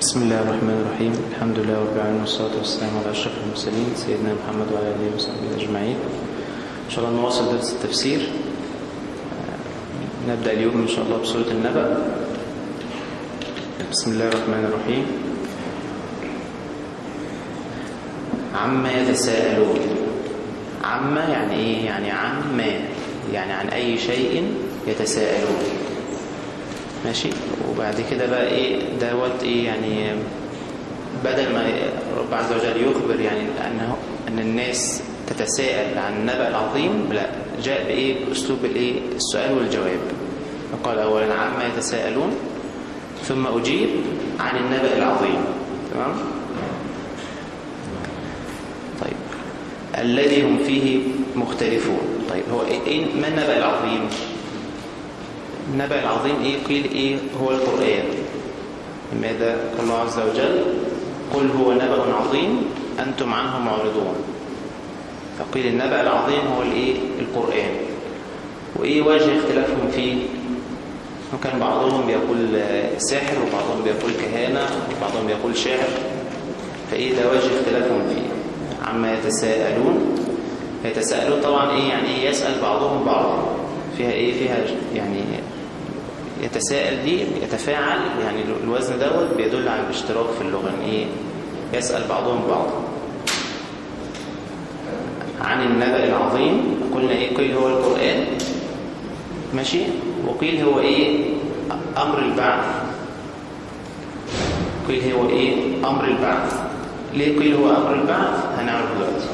بسم الله الرحمن الرحيم الحمد لله رب العالمين والصلاة والسلام على أشرف المرسلين سيدنا محمد وعلى آله وصحبه أجمعين إن شاء الله نواصل درس التفسير نبدأ اليوم إن شاء الله بسورة النبأ بسم الله الرحمن الرحيم عما يتساءلون عما يعني إيه يعني عما يعني عن أي شيء يتساءلون ماشي وبعد كده بقى ايه دوت ايه يعني بدل ما رب عز وجل يخبر يعني انه ان الناس تتساءل عن النبأ العظيم لا جاء بايه باسلوب الايه السؤال والجواب قال اولا عما يتساءلون ثم اجيب عن النبأ العظيم تمام طيب الذي هم فيه مختلفون طيب هو ايه ما النبأ العظيم النبأ العظيم ايه قيل ايه هو القرآن لماذا قال الله عز وجل قل هو نبأ عظيم أنتم عنه معرضون فقيل النبأ العظيم هو الايه القرآن وايه وجه اختلافهم فيه وكان بعضهم بيقول ساحر وبعضهم بيقول كهانة وبعضهم بيقول شاعر فايه ده وجه اختلافهم فيه عما يتساءلون يتساءلون طبعا ايه يعني ايه يسأل بعضهم بعضا فيها ايه فيها يعني يتساءل دي يتفاعل يعني الوزن دوت بيدل على الاشتراك في اللغة يعني ايه يسأل بعضهم بعضا عن النبأ العظيم قلنا ايه قيل هو القرآن ماشي وقيل هو ايه امر البعث قيل هو ايه امر البعث ليه قيل هو امر البعث هنعرف دلوقتي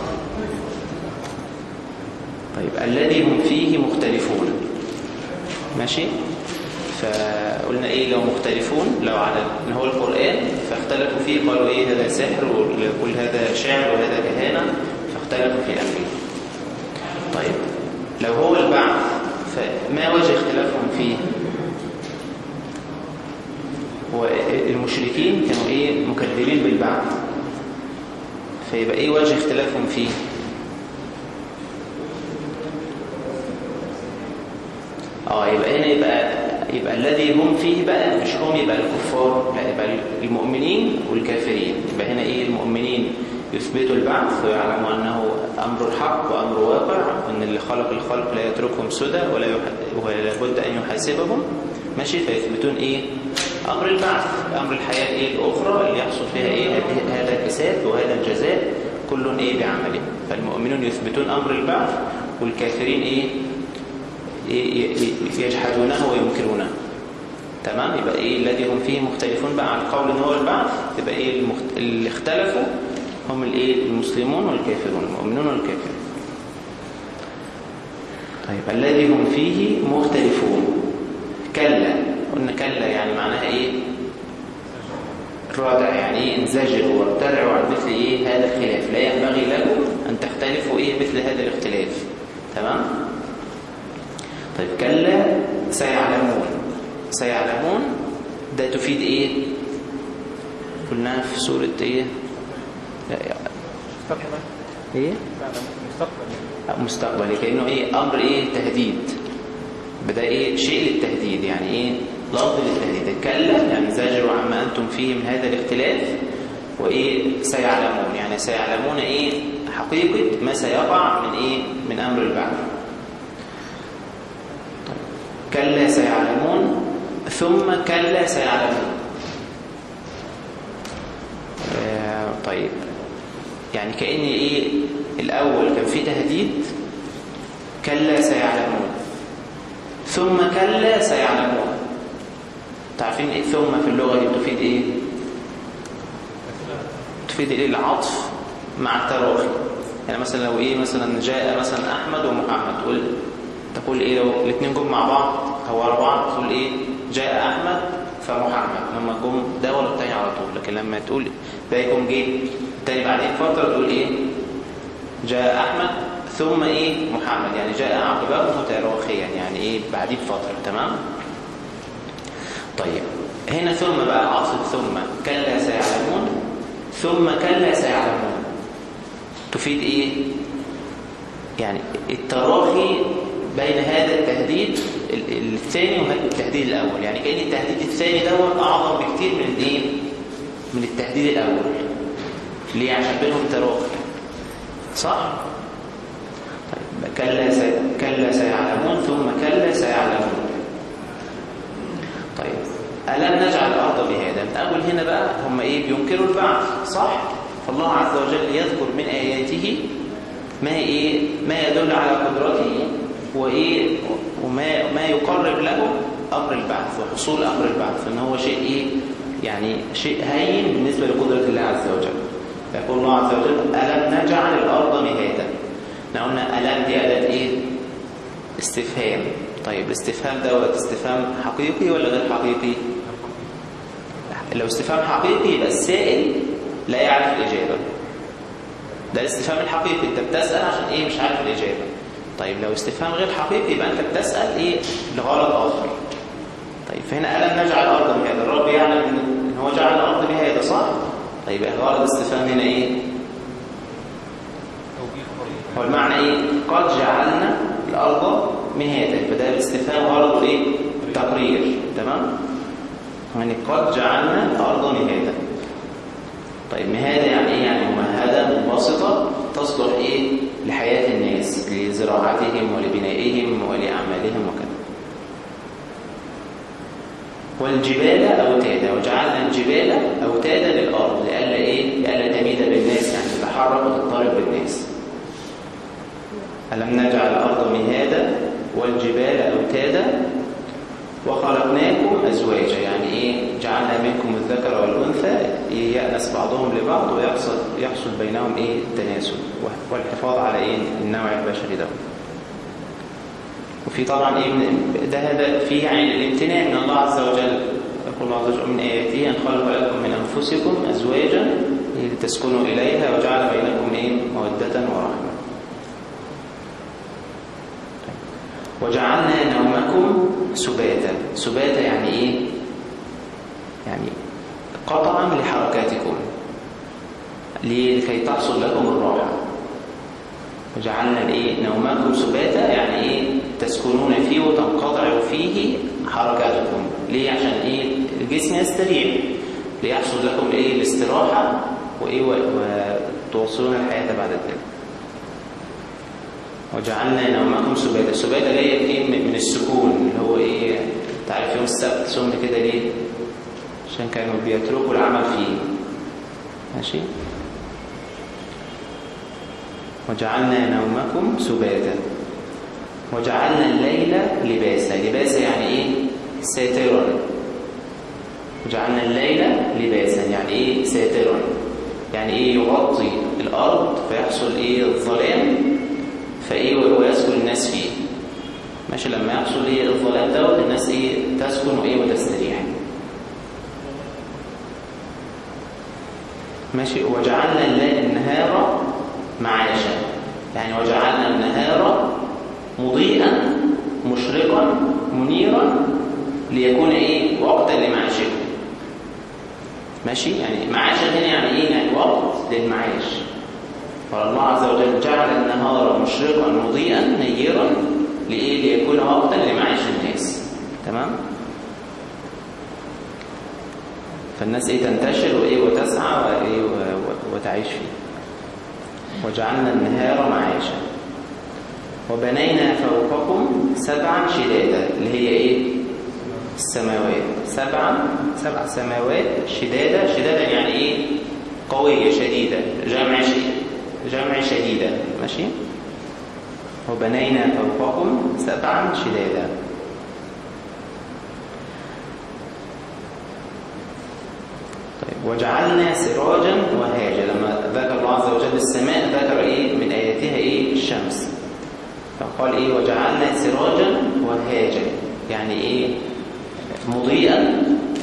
طيب الذي هم فيه مختلفون ماشي فقلنا ايه لو مختلفون لو على ان هو القرآن فاختلفوا فيه قالوا ايه هذا سحر وكل هذا شعر وهذا كهانة فاختلفوا في امره طيب لو هو البعث فما وجه اختلافهم فيه هو المشركين كانوا ايه مكذبين بالبعث فيبقى ايه وجه اختلافهم فيه اه يبقى هنا يبقى يبقى الذي هم فيه بقى مش هم يبقى الكفار لا يبقى المؤمنين والكافرين يبقى هنا ايه المؤمنين يثبتوا البعث ويعلموا انه امر الحق وامر واقع وان اللي خلق الخلق لا يتركهم سدى ولا ولا بد ان يحاسبهم ماشي فيثبتون ايه امر البعث امر الحياه ايه الاخرى اللي يحصل فيها ايه هذا الحساب وهذا الجزاء كل ايه بعمله فالمؤمنون يثبتون امر البعث والكافرين ايه يجحدونه وينكرونه تمام يبقى ايه الذي هم فيه مختلفون بقى على القول ان هو البعث يبقى ايه المخت... اللي اختلفوا هم الايه المسلمون والكافرون المؤمنون والكافرون طيب الذي هم فيه مختلفون كلا قلنا كلا يعني معناها ايه رادع يعني ايه انزجروا وابتدعوا عن مثل ايه هذا الخلاف لا ينبغي لكم ان تختلفوا ايه مثل هذا الاختلاف تمام طيب كلا سيعلمون سيعلمون ده تفيد ايه قلناها في سورة ايه لا ايه مستقبلي مستقبلي كأنه ايه امر ايه تهديد بدا ايه شيء للتهديد يعني ايه لفظ للتهديد كلا يعني زاجروا عما انتم فيه من هذا الاختلاف وايه سيعلمون يعني سيعلمون ايه حقيقة ما سيقع من ايه من امر البعث كلا سيعلمون ثم كلا سيعلمون آه طيب يعني كأن ايه الاول كان في تهديد كلا سيعلمون ثم كلا سيعلمون تعرفين ايه ثم في اللغة دي تفيد ايه تفيد ايه العطف مع التراخي يعني مثلا لو ايه مثلا جاء مثلا احمد ومحمد تقول تقول ايه لو الاثنين جم مع بعض او ورا بعض تقول ايه جاء احمد فمحمد لما جم ده ولا الثاني على طول لكن لما تقول ده يكون جه الثاني بعدين فتره تقول ايه جاء احمد ثم ايه محمد يعني جاء عقبه متراخيا يعني ايه بعديه بفتره تمام طيب هنا ثم بقى عاصف ثم كلا سيعلمون ثم كلا سيعلمون تفيد ايه يعني التراخي بين هذا التهديد الثاني وهذا التهديد الأول يعني كأن التهديد الثاني دوت أعظم بكتير من الايه من التهديد الأول ليه عشان بينهم تراخي صح؟ طيب كلا سي... كلا سيعلمون ثم كلا سيعلمون طيب ألم نجعل الأرض بهذا من أول هنا بقى هم إيه بينكروا البعث صح؟ فالله عز وجل يذكر من آياته ما إيه ما يدل على قدرته وإيه وما ما يقرب له أمر البعث وحصول أمر البعث إن هو شيء إيه يعني شيء هين بالنسبة لقدرة الله عز وجل يقول الله عز وجل ألم نجعل الأرض مهادا احنا قلنا ألم دي أداة إيه استفهام طيب الاستفهام دوت استفهام حقيقي ولا غير حقيقي لو استفهام حقيقي يبقى السائل لا يعرف الإجابة ده الاستفهام الحقيقي انت بتسأل عشان ايه مش عارف الإجابة طيب لو استفهام غير حقيقي يبقى انت بتسأل ايه لغرض آخر طيب فهنا ألم نجعل الأرض بهذا الرب يعلم ان هو جعل الأرض بهذا صح طيب غرض الاستفهام هنا ايه هو المعنى ايه قد جعلنا الأرض مهادا فده الاستفهام غرضه ايه التقرير تمام يعني قد جعلنا الأرض مهادا طيب مهادة يعني ايه يعني ممهدة منبسطة تصلح ايه لحياة الناس لزراعتهم ولبنائهم ولأعمالهم وكذا والجبال أوتادا وجعلنا الجبال أوتادا للأرض لألا إيه؟ لألا تميد بالناس يعني تتحرك وتضطرب بالناس ألم نجعل الأرض مهادا والجبال أوتادا وخلقناكم أزواجا يعني إيه جعلنا منكم الذكر والأنثى يأنس بعضهم لبعض ويحصل يحصل بينهم إيه التناسل والحفاظ على إيه النوع البشري ده وفي طبعا إيه ده هذا فيه يعني الامتنان من الله عز وجل يقول الله عز وجل من آياته أن خلق لكم من أنفسكم أزواجا لتسكنوا إليها وجعل بينكم إيه مودة ورحمة وجعلنا نومكم سباتا سباتا يعني ايه يعني قطعا لحركاتكم لكي تحصل لكم الراحة وجعلنا الايه نومكم سباتا يعني ايه تسكنون فيه وتنقطع فيه حركاتكم ليه عشان ايه الجسم يستريح ليحصل لكم ايه الاستراحة وايه وتوصلون الحياة بعد ذلك وجعلنا نومكم سباتا سباتا جايه ايه من السكون اللي هو ايه تعرف يوم السبت سم كده ليه عشان كانوا بيتركوا العمل فيه ماشي وجعلنا نومكم سباتا وجعلنا الليل لباسا لباسا يعني ايه ساترا وجعلنا الليل لباسا يعني ايه ساترا يعني ايه يغطي الارض فيحصل ايه الظلام فايه ويسكن الناس فيه ماشي لما يحصل ايه الظلام دوت الناس ايه تسكن وايه وتستريح ماشي وجعلنا النهار معاشا يعني وجعلنا النهار مضيئا مشرقا منيرا ليكون ايه وقتا لمعاشكم ماشي يعني معاشا هنا يعني ايه يعني وقت للمعاش فالله عز وجل جعل النهار مشرقا مضيئا نيرا لإيه؟ ليكون وقتا لمعاش الناس تمام؟ فالناس إيه تنتشر وإيه وتسعى وإيه وتعيش فيه وجعلنا النهار معاشا وبنينا فوقكم سبعا شدادا اللي هي إيه؟ السماوات سبعا سبع سماوات شدادا شدادا يعني إيه؟ قوية شديدة جمع شديد جمع شديدة ماشي وبنينا فوقكم سبعا شدادا طيب وجعلنا سراجا وهاجا لما ذكر الله عز وجل السماء ذكر ايه من اياتها ايه الشمس فقال ايه وجعلنا سراجا وهاجا يعني ايه مضيئا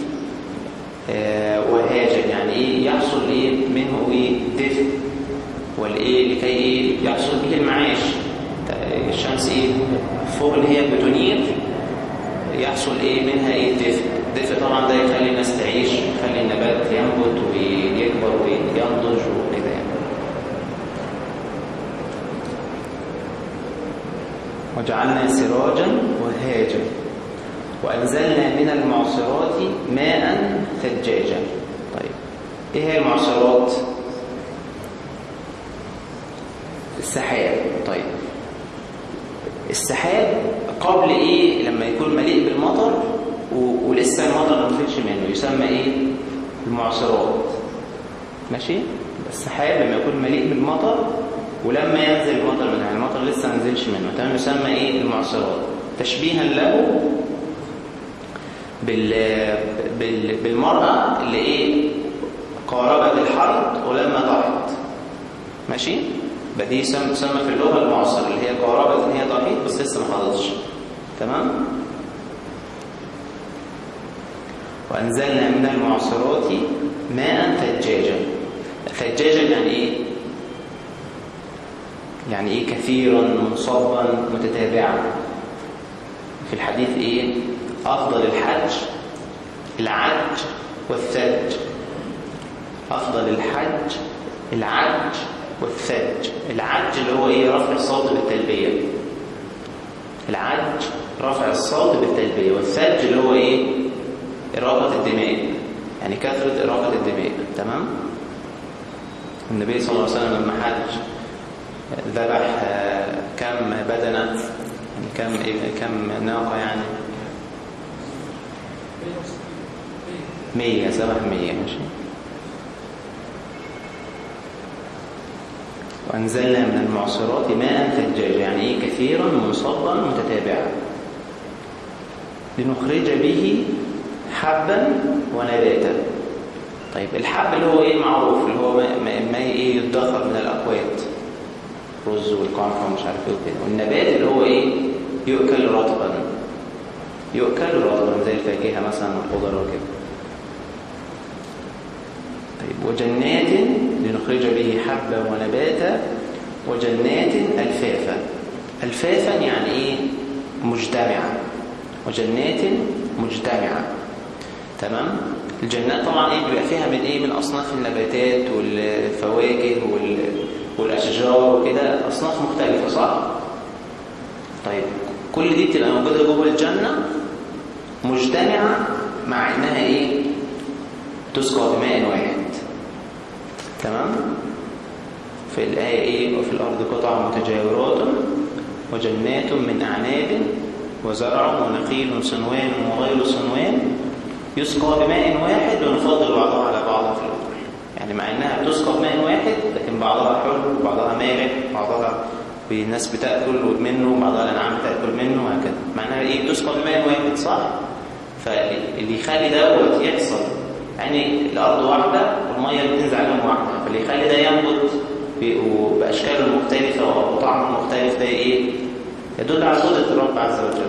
آه وهاجا يعني ايه يحصل ايه منه ايه دفء والايه لكي ايه يحصل به المعاش الشمس ايه فوق اللي هي بتنير يحصل ايه منها ايه دفء الدفء طبعا ده يخلي الناس تعيش يخلي النبات ينبت ويكبر وينضج وكده يعني وجعلنا سراجا وهاجا وأنزلنا من المعصرات ماء ثجاجا طيب ايه هي المعصرات السحاب طيب السحاب قبل ايه لما يكون مليء بالمطر و- ولسه المطر ما نزلش منه يسمى ايه المعصرات ماشي السحاب لما يكون مليء بالمطر ولما ينزل المطر منه يعني المطر لسه ما نزلش منه تمام يسمى ايه المعصرات تشبيها له بال... بال... بالمرأة اللي ايه قاربت الحيض ولما ضحت ماشي يبقى دي يسمى تسمى في اللغة المعصرة اللي هي قاربت ان هي ضحيت بس لسه ما حضرتش تمام وأنزلنا من المعصرات ماء ثجاجا ثجاجا يعني ايه يعني ايه كثيرا منصبا متتابعا في الحديث ايه افضل الحج العج والثلج افضل الحج العج والثلج العج اللي هو ايه رفع الصوت بالتلبيه العج رفع الصوت بالتلبيه والثلج اللي هو ايه اراقه الدماء يعني كثره اراقه الدماء تمام النبي صلى الله عليه وسلم لما حج ذبح آه، كم بدنه يعني كم إيه- كم ناقه يعني 100 ذبح 100 ماشي وأنزلنا من المعصرات ماء ثجاجا يعني إيه كثيرا منصبا متتابعا لنخرج به حبا ونباتا طيب الحب اللي هو ايه معروف اللي هو ما, ما, ما ايه يدخر من الاكواد رز والقمح ومش عارف ايه وكده والنبات اللي هو ايه يؤكل رطبا يؤكل رطبا زي الفاكهه مثلا والخضر وكده طيب وجنات لنخرج به حبا ونباتا وجنات الفافا الفافا يعني ايه مجتمعه وجنات مجتمعه تمام الجنات طبعا ايه بيبقى فيها من ايه من اصناف النباتات والفواكه وال... والاشجار وكده اصناف مختلفه صح طيب كل دي بتبقى موجوده جوه الجنه مجتمعه مع انها ايه تسقى بماء واحد تمام في الآية إيه وفي الأرض قطع متجاورات وجنات من أعناب وزرع ونخيل صنوان وغير صنوان يسقى بماء واحد ونفضل بعضها على بعض في الأكل يعني مع إنها بتسقى بماء واحد لكن بعضها حلو وبعضها مالح وبعضها الناس بتاكل منه وبعضها الأنعام بتاكل منه وهكذا معناها إيه بتسقى بماء واحد صح؟ فاللي يخلي دوت يحصل يعني الأرض واحدة والمية اللي بتنزل عليهم واحدة فاللي يخلي ده ينبت ب- بأشكال مختلفة وطعم مختلف ده إيه؟ يدل على قدرة الرب عز وجل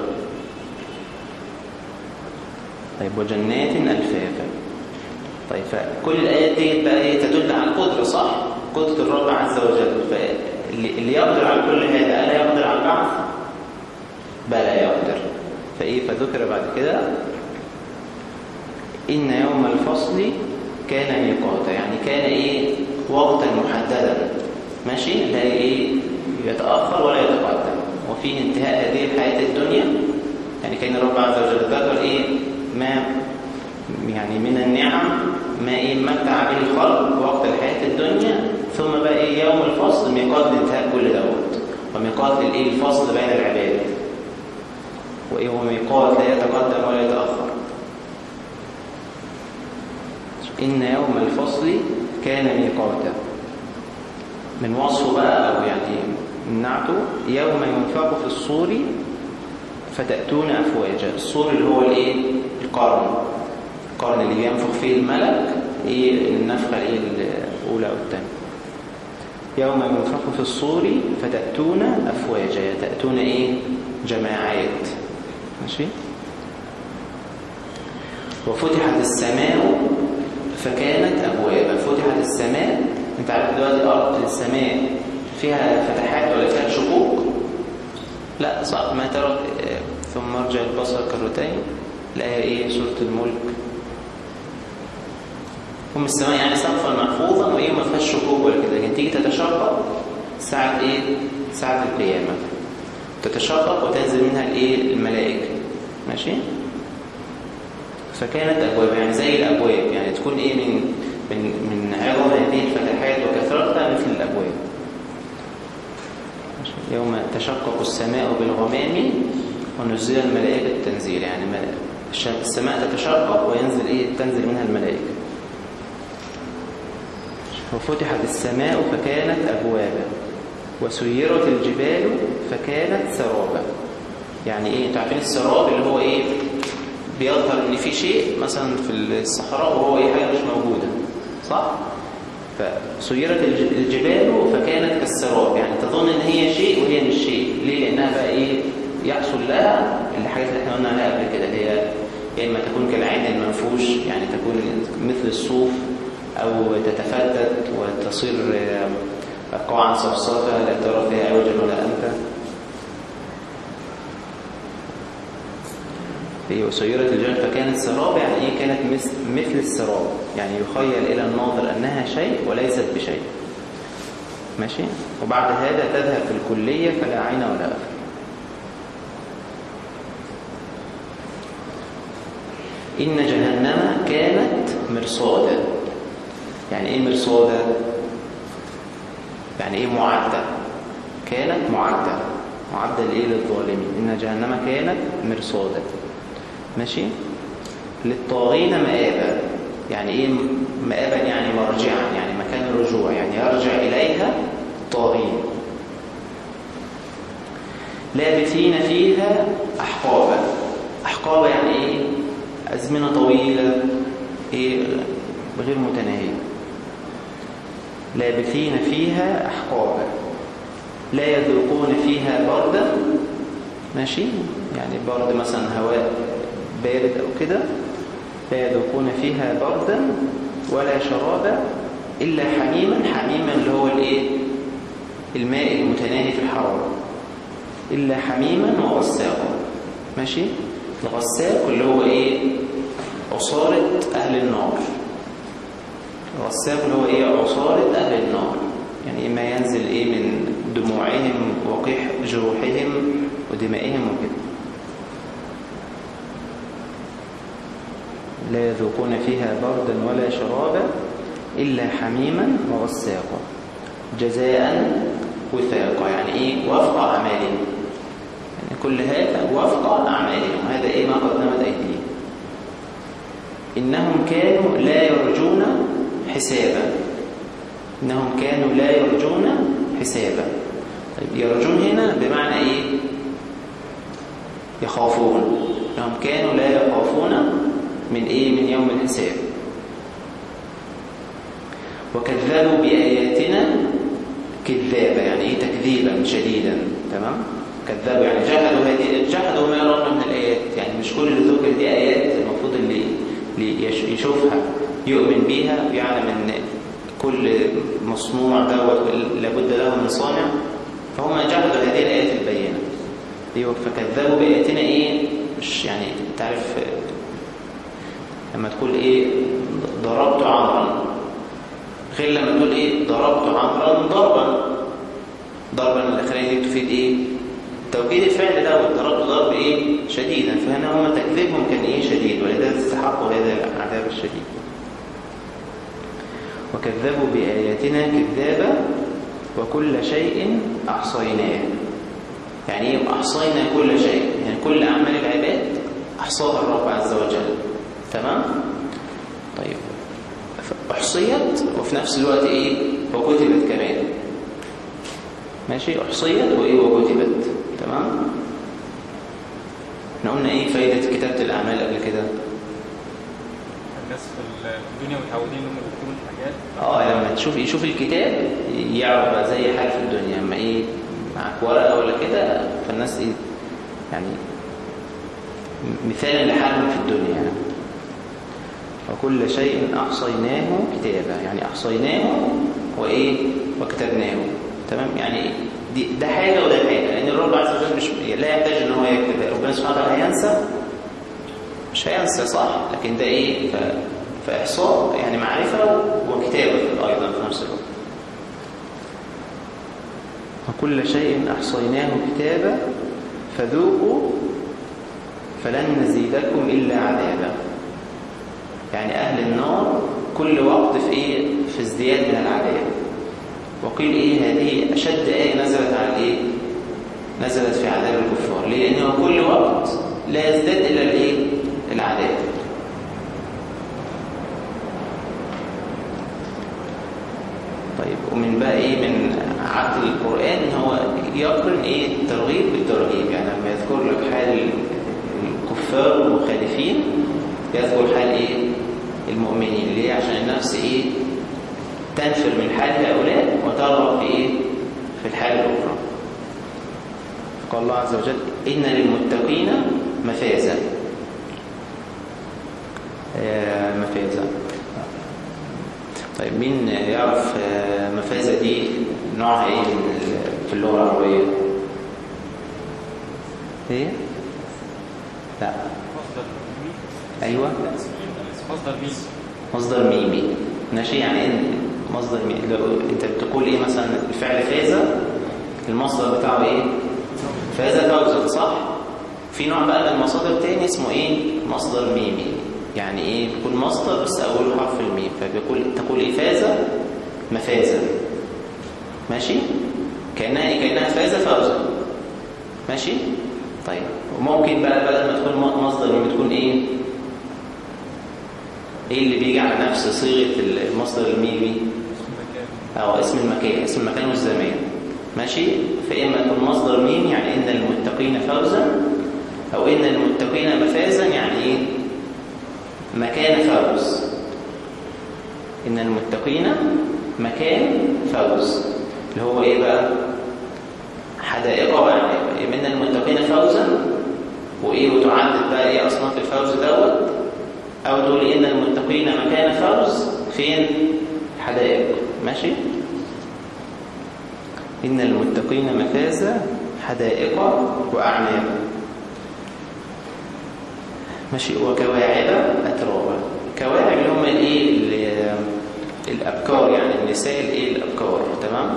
طيب وجنات ألفافا طيب فكل الآيات دي بقى إيه تدل على القدرة صح؟ قدرة الرب عز وجل فاللي اللي يقدر على كل هذا ألا يقدر على البعث؟ بلى يقدر فإيه فذكر بعد كده إن يوم الفصل كان ميقاتا يعني كان إيه وقتا محددا ماشي لا إيه يتأخر ولا يتقدم وفيه انتهاء هذه الحياة الدنيا يعني كان الرب عز وجل ذكر إيه ما يعني من النعم ما إيه متع به الخلق وقت الحياة الدنيا ثم بقى إيه يوم الفصل ميقات لانتهاء كل دوت وميقات للإيه الفصل بين العباد وإيه هو ميقات لا يتقدم ولا يتأخر إن يوم الفصل كان ميقاتا من وصفه بقى أو يعني من نعته يوم ينفق في الصور فتأتون أفواجا الصور اللي هو الإيه؟ القرن القرن اللي بينفخ فيه الملك إيه النفخة إيه الأولى أو الثانية يوم ينفخ في الصور فتأتون أفواجا تأتون إيه جماعات ماشي وفتحت السماء فكانت أبوابا فتحت السماء انت عارف دلوقتي أرض السماء فيها فتحات ولا فيها شقوق لا صح ما ترى ثم ارجع البصر كرتين الآية إيه سورة الملك هم السماء يعني سقفا محفوظا وإيه ما فيهاش شقوق ولا كده لكن تيجي تتشقق ساعة إيه ساعة القيامة تتشقق وتنزل منها الإيه الملائكة ماشي فكانت أبواب يعني زي الأبواب يعني تكون إيه من من من عظم هذه الفتحات وكثرتها مثل الأبواب يوم تشقق السماء بالغمام ونزل الملائكة التنزيل يعني السماء تتشقق وينزل إيه تنزل منها الملائكة وفتحت السماء فكانت أبوابا وسيرت الجبال فكانت سرابا يعني ايه انتوا عارفين السراب اللي هو ايه بيظهر ان في شيء مثلا في الصحراء وهو ايه حاجه مش موجوده صح فسيرت الجبال فكانت كالسراب يعني تظن ان هي شيء وهي مش شيء ليه لانها بقى ايه يحصل لها الحاجات اللي احنا قلنا عليها قبل كده هي يا اما تكون كالعين المنفوش يعني تكون مثل الصوف او تتفتت وتصير قاعا صفصافه لا ترى فيها عوجا ولا امتا هي وسيرت الجبال فكانت سراب يعني ايه كانت مثل السراب يعني يخيل الى الناظر انها شيء وليست بشيء ماشي وبعد هذا تذهب في الكلية فلا عين ولا أثر إن جهنم كانت مرصادا يعني إيه مرصادا يعني إيه معدة كانت معدة معدة لإيه للظالمين إن جهنم كانت مرصادا ماشي للطاغين مآبا يعني ايه مآبا يعني مرجعا يعني مكان الرجوع يعني يرجع إليها طاغين لابثين فيها أحقابا أحقابا يعني ايه أزمنة طويلة ايه غير متناهية لابثين فيها أحقابا لا يذوقون فيها بردا ماشي يعني برد مثلا هواء بارد أو كده لا يذوقون فيها بردا ولا شرابا إلا حميما حميما اللي هو الايه الماء المتناهي في الحرارة إلا حميما وغساقا ماشي الغساق اللي هو ايه عصارة أهل النار الغساق اللي هو ايه عصارة أهل النار يعني ما ينزل ايه من دموعهم وقيح جروحهم ودمائهم وكده لا يذوقون فيها بردا ولا شرابا إلا حميما وغساقا جزاء وثاقا يعني إيه وفق أعمالهم يعني كل هذا وفق أعمالهم هذا إيه ما قدمت أيديهم إنهم كانوا لا يرجون حسابا إنهم كانوا لا يرجون حسابا طيب يرجون هنا بمعنى إيه يخافون إنهم كانوا لا يخافون من إيه من يوم الحساب وكذبوا بآياتنا كذابا يعني إيه تكذيبا شديدا تمام كذبوا يعني جحدوا هذه جحدوا ما يرون من الآيات يعني مش كل اللي ذكر دي آيات المفروض اللي اللي يشوفها يؤمن بيها ويعلم ان كل مصنوع دوت لابد له من صانع فهم جحدوا هذه الآيات البينة ايوه فكذبوا بآياتنا ايه مش يعني تعرف لما تقول ايه ضربت عمرا غير لما تقول ايه ضربت عمرا ضربا ضربا الاخرين دي تفيد ايه توكيد الفعل ده ضربت ضرب ايه شديدا فهنا هم تكذيبهم كان ايه شديد ولذا استحقوا هذا العذاب الشديد وكذبوا بآياتنا كذابا وكل شيء أحصيناه يعني ايه أحصينا كل شيء يعني كل أعمال العباد أحصاها الرب عز وجل تمام طيب احصيت وفي نفس الوقت ايه وكتبت كمان ماشي احصيت وايه وكتبت تمام احنا قلنا ايه فايده كتابه الاعمال قبل كده الناس في الدنيا متعودين انهم يكتبوا الحاجات اه لما تشوف يشوف الكتاب يعرف بقى زي حال في الدنيا اما ايه معاك ورقه ولا كده فالناس ايه يعني مثالا لحالهم في الدنيا يعني وكل شيء أحصيناه كتابا يعني أحصيناه وإيه وكتبناه تمام يعني دي ده حاجة وده حاجة لأن الرب عز وجل مش لا يحتاج إن هو يكتب ربنا سبحانه وتعالى هينسى مش هينسى صح لكن ده إيه ف... فإحصاء يعني معرفة وكتابة أيضا في نفس الوقت وكل شيء أحصيناه كتابا فذوقوا فلن نزيدكم إلا عذابا يعني أهل النار كل وقت في ايه في ازدياد من العذاب وقيل ايه هذه اشد ايه نزلت على ايه نزلت في عذاب الكفار ليه لانه كل وقت لا يزداد الا الايه العذاب طيب ومن بقى ايه من عقل القران ان هو يقرن ايه الترغيب بالترهيب يعني لما يذكر لك حال الكفار والمخالفين يذكر حال ايه المؤمنين ليه عشان النفس ايه تنفر من حال هؤلاء وترغب في ايه في الحال الاخرى قال الله عز وجل ان للمتقين مفازا آه، مفازا طيب مين يعرف آه، مفازة دي نوعها ايه من ال- في اللغة العربية ايه لا مصدر مين ايوه مصدر مين مصدر ميمي ماشي يعني إيه مصدر ميمي لو انت بتقول ايه مثلا الفعل فازة المصدر بتاعه ايه فازة فوزا صح في نوع بقى من المصادر تاني اسمه ايه مصدر ميمي يعني ايه بيكون مصدر بس اوله حرف الميم فبيقول تقول ايه فازة مفازا ماشي كانها ايه كانها فازة فوزا ماشي طيب وممكن بقى بدل ما تكون مصدر ميمي تكون ايه ايه اللي بيجي على نفس صيغه المصدر الميمي اسم مكان او اسم المكان اسم المكان والزمان ماشي فاما يكون مصدر ميم يعني ان المتقين فوزا او ان المتقين مفازا يعني ايه مكان فوز ان المتقين مكان فوز اللي هو ايه بقى حدائق وأعناق إيه من المتقين فوزا وايه وتعدد بقى ايه اصناف الفوز دوت او تقول ان المتقين مكان فوز فين حدائق ماشي ان المتقين مفازا حدائق واعناب ماشي وكواعب اترابا كواعب اللي هم الايه ال- الابكار يعني النساء الايه الابكار تمام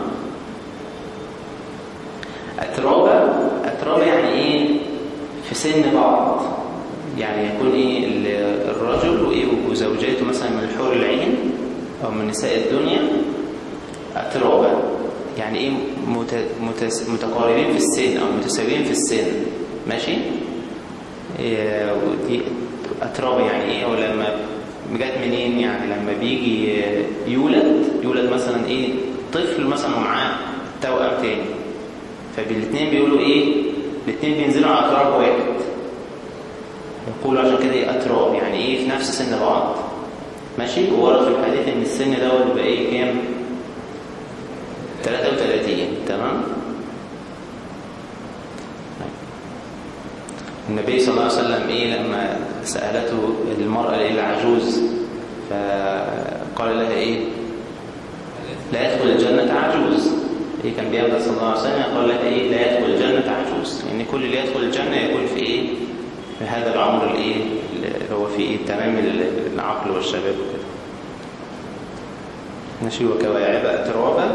اترابا اترابا يعني ايه في سن بعض يعني يكون ايه ال- الرجل وايه وزوجاته مثلا من الحور العين او من نساء الدنيا اترابا يعني ايه مت- متس- متقاربين في السن او متساويين في السن ماشي إيه ودي اترابا يعني ايه ولما جت منين يعني لما بيجي يولد يولد مثلا ايه طفل مثلا ومعاه توأم تاني فالاثنين بيقولوا ايه الاثنين بينزلوا على تراب واحد يقولوا عشان كده ايه اتراب يعني ايه في نفس سن بعض ماشي وورد في الحديث ان السن ده بيبقى ايه كام 33 تمام النبي صلى الله عليه وسلم ايه لما سالته المراه ايه العجوز فقال لها ايه لا يدخل الجنة عجوز إيه كان بيبدأ صلى الله عليه وسلم قال لها إيه لا يدخل الجنة عجوز يعني كل اللي يدخل الجنة يكون في إيه في هذا العمر الإيه اللي هو في إيه تمام العقل والشباب وكده ماشي وكواعب أترابا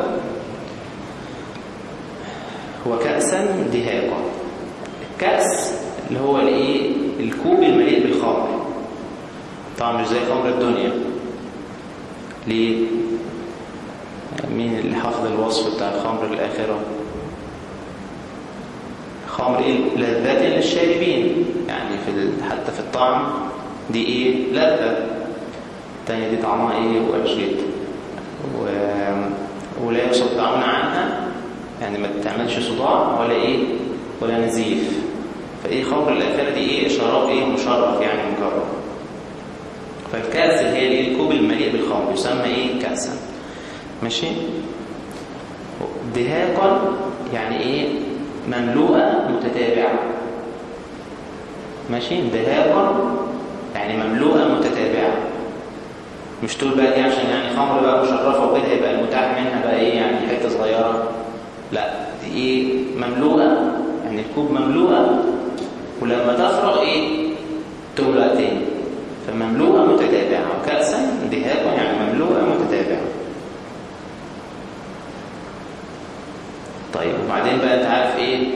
وكأسا دهاقا الكأس اللي هو الإيه الكوب المليء بالخمر طبعا مش زي خمر الدنيا ليه مين اللي حافظ الوصف بتاع الخمر الآخرة خمر إيه لذات للشاربين يعني في ال... حتى في الطعم دي إيه لذة التانية دي طعمها إيه وحش جدا و... ولا يصدعون عنها يعني ما بتعملش صداع ولا إيه ولا نزيف فإيه خمر الآخرة دي إيه شراب إيه مشرف يعني مجرد فالكأس اللي هي إيه الكوب المليء بالخمر يسمى إيه كأسا ماشي دهاقا يعني ايه مملوءة متتابعة ماشي دهاقا يعني مملوءة متتابعة مش تقول بقى دي عشان يعني خمر بقى مشرفة وكده يبقى المتاح منها بقى ايه يعني حتة صغيرة لا دي ايه مملوءة يعني الكوب مملوءة ولما تفرغ ايه تملأ تاني فمملوءة متتابعة وكأسا دهاقا يعني مملوءة متتابعة طيب وبعدين بقى انت عارف ايه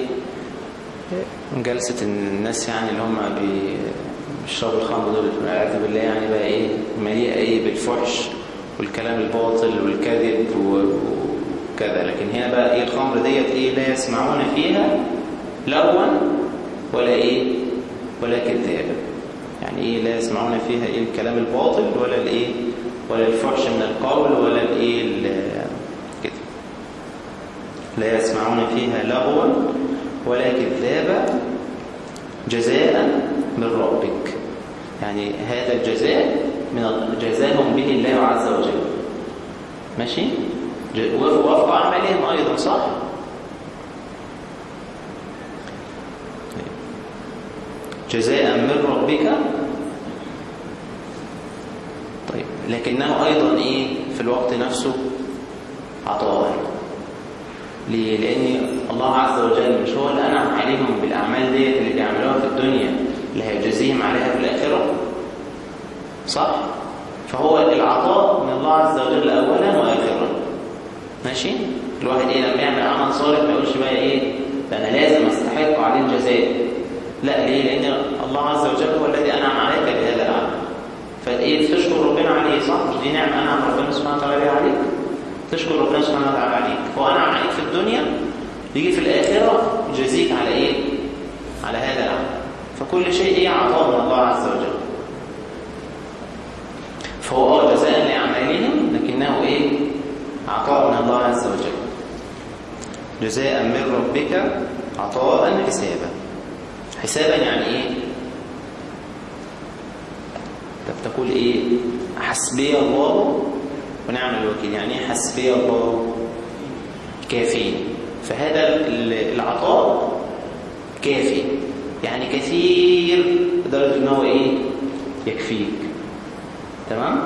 جلسة الناس يعني اللي هم بيشربوا الخمر دول والعياذ بالله يعني بقى ايه مليئة ايه بالفحش والكلام الباطل والكذب وكذا لكن هنا بقى ايه الخمر ديت ايه لا يسمعون فيها لغوا ولا ايه ولا كذابا يعني ايه لا يسمعون فيها ايه الكلام الباطل ولا الايه ولا الفحش من القول ولا الايه ال- كده لا يسمعون فيها لغوا ولا كذابا جزاء من ربك يعني هذا الجزاء من جزاهم به الله عز وجل ماشي ج- وف- وفق أعمالهم أيضا صح طيب. جزاء من ربك طيب لكنه أيضا إيه في الوقت نفسه عطاء ليه؟ لأن الله عز وجل مش هو اللي أنعم عليهم بالأعمال ديت اللي بيعملوها في الدنيا اللي هيجازيهم عليها في الآخرة صح؟ فهو العطاء من الله عز وجل أولا وآخرا ماشي؟ الواحد إيه لما يعمل عمل صالح ما يقولش بقى إيه ده أنا لازم أستحق عليه الجزاء لا ليه؟ لأن الله عز وجل هو الذي أنعم عليك بهذا العمل فإيه تشكر ربنا عليه صح؟ مش دي نعمة أنعم ربنا سبحانه وتعالى بها عليك تشكر ربنا سبحانه وتعالى عليك هو أنعم عليك في الدنيا يجي في الآخرة يجازيك على إيه؟ على هذا العمل فكل شيء إيه عطاء من الله عز وجل فهو اه جزاء لأعمالهم لكنه إيه؟ عطاء من الله عز وجل جزاء من ربك عطاء حسابا حسابا يعني إيه؟ طب تقول إيه؟ حسبي الله ونعم الوكيل يعني إيه حسبي الله كافي فهذا ال- العطاء كافي يعني كثير لدرجة ان هو ايه يكفيك تمام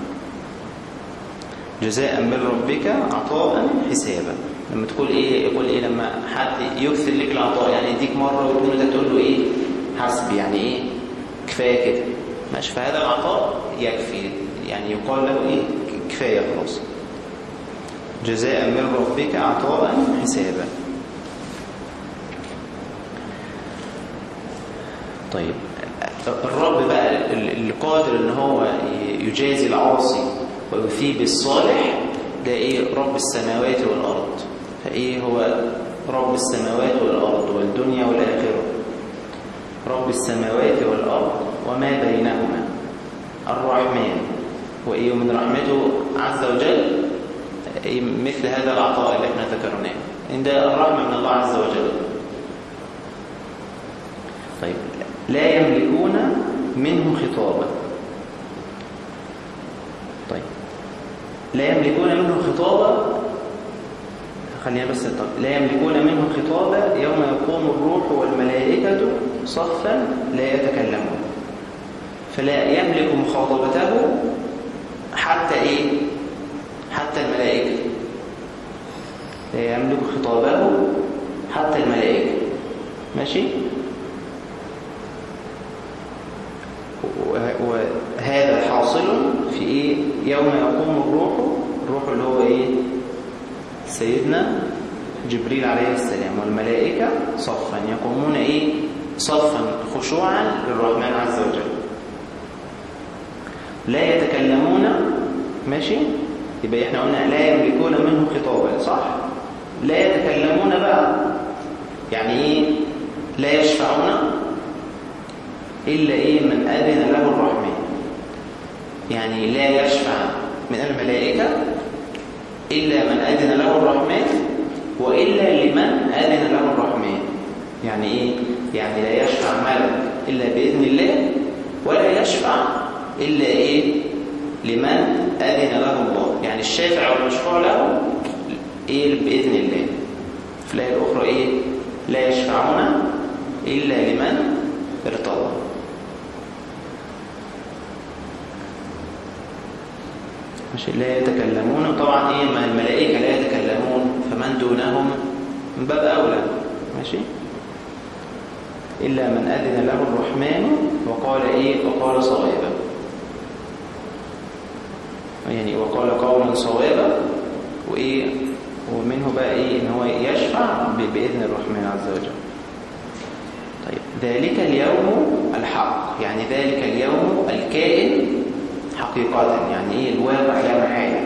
جزاء من ربك عطاء حسابا لما تقول ايه يقول ايه لما حد يكثر لك العطاء يعني يديك مره ويكون ده تقول له ايه حسبي يعني ايه كفايه كده ماشي فهذا العطاء يكفي يعني يقال له ايه كفايه خلاص جزاء من ربك عطاء حسابا طيب الرب بقى اللي قادر ان هو يجازي العاصي ويثيب الصالح ده ايه رب السماوات والارض فايه هو رب السماوات والارض والدنيا والاخره رب السماوات والارض وما بينهما الرحمن وايه من رحمته عز وجل إيه مثل هذا العطاء اللي احنا ذكرناه ان ده الرحمه من الله عز وجل طيب لا يملكون منه خطابا طيب لا يملكون منه خطابا خلينا بس طب لا يملكون منه خطابا يوم يقوم الروح والملائكة صفا لا يتكلمون فلا يملك مخاطبته حتى ايه حتى الملائكة لا يملك خطابه حتى الملائكة ماشي وهذا حاصل في ايه يوم يقوم الروح الروح اللي هو ايه سيدنا جبريل عليه السلام والملائكة صفا يقومون ايه صفا خشوعا للرحمن عز وجل لا يتكلمون ماشي يبقى احنا قلنا لا يملكون منه خطابا صح لا يتكلمون بقى يعني ايه لا يشفعون إلا إيه من أذن له الرحمن يعني لا يشفع من الملائكة إلا من أذن له الرحمن وإلا لمن أذن له الرحمن يعني إيه؟ يعني لا يشفع ملك إلا بإذن الله ولا يشفع إلا إيه؟ لمن أذن له الله يعني الشافع والمشفوع له إيه بإذن الله في الآية الأخرى إيه؟ لا يشفعون إلا لمن ارتضى ماشي لا يتكلمون طبعا ايه ما الملائكه لا يتكلمون فمن دونهم من باب اولى ماشي الا من اذن له الرحمن وقال ايه وقال صوابا يعني وقال قولا صوابا وايه ومنه بقى ايه ان هو يشفع باذن الرحمن عز وجل طيب ذلك اليوم الحق يعني ذلك اليوم الكائن حق حقيقة يعني إيه الواقع لا محالة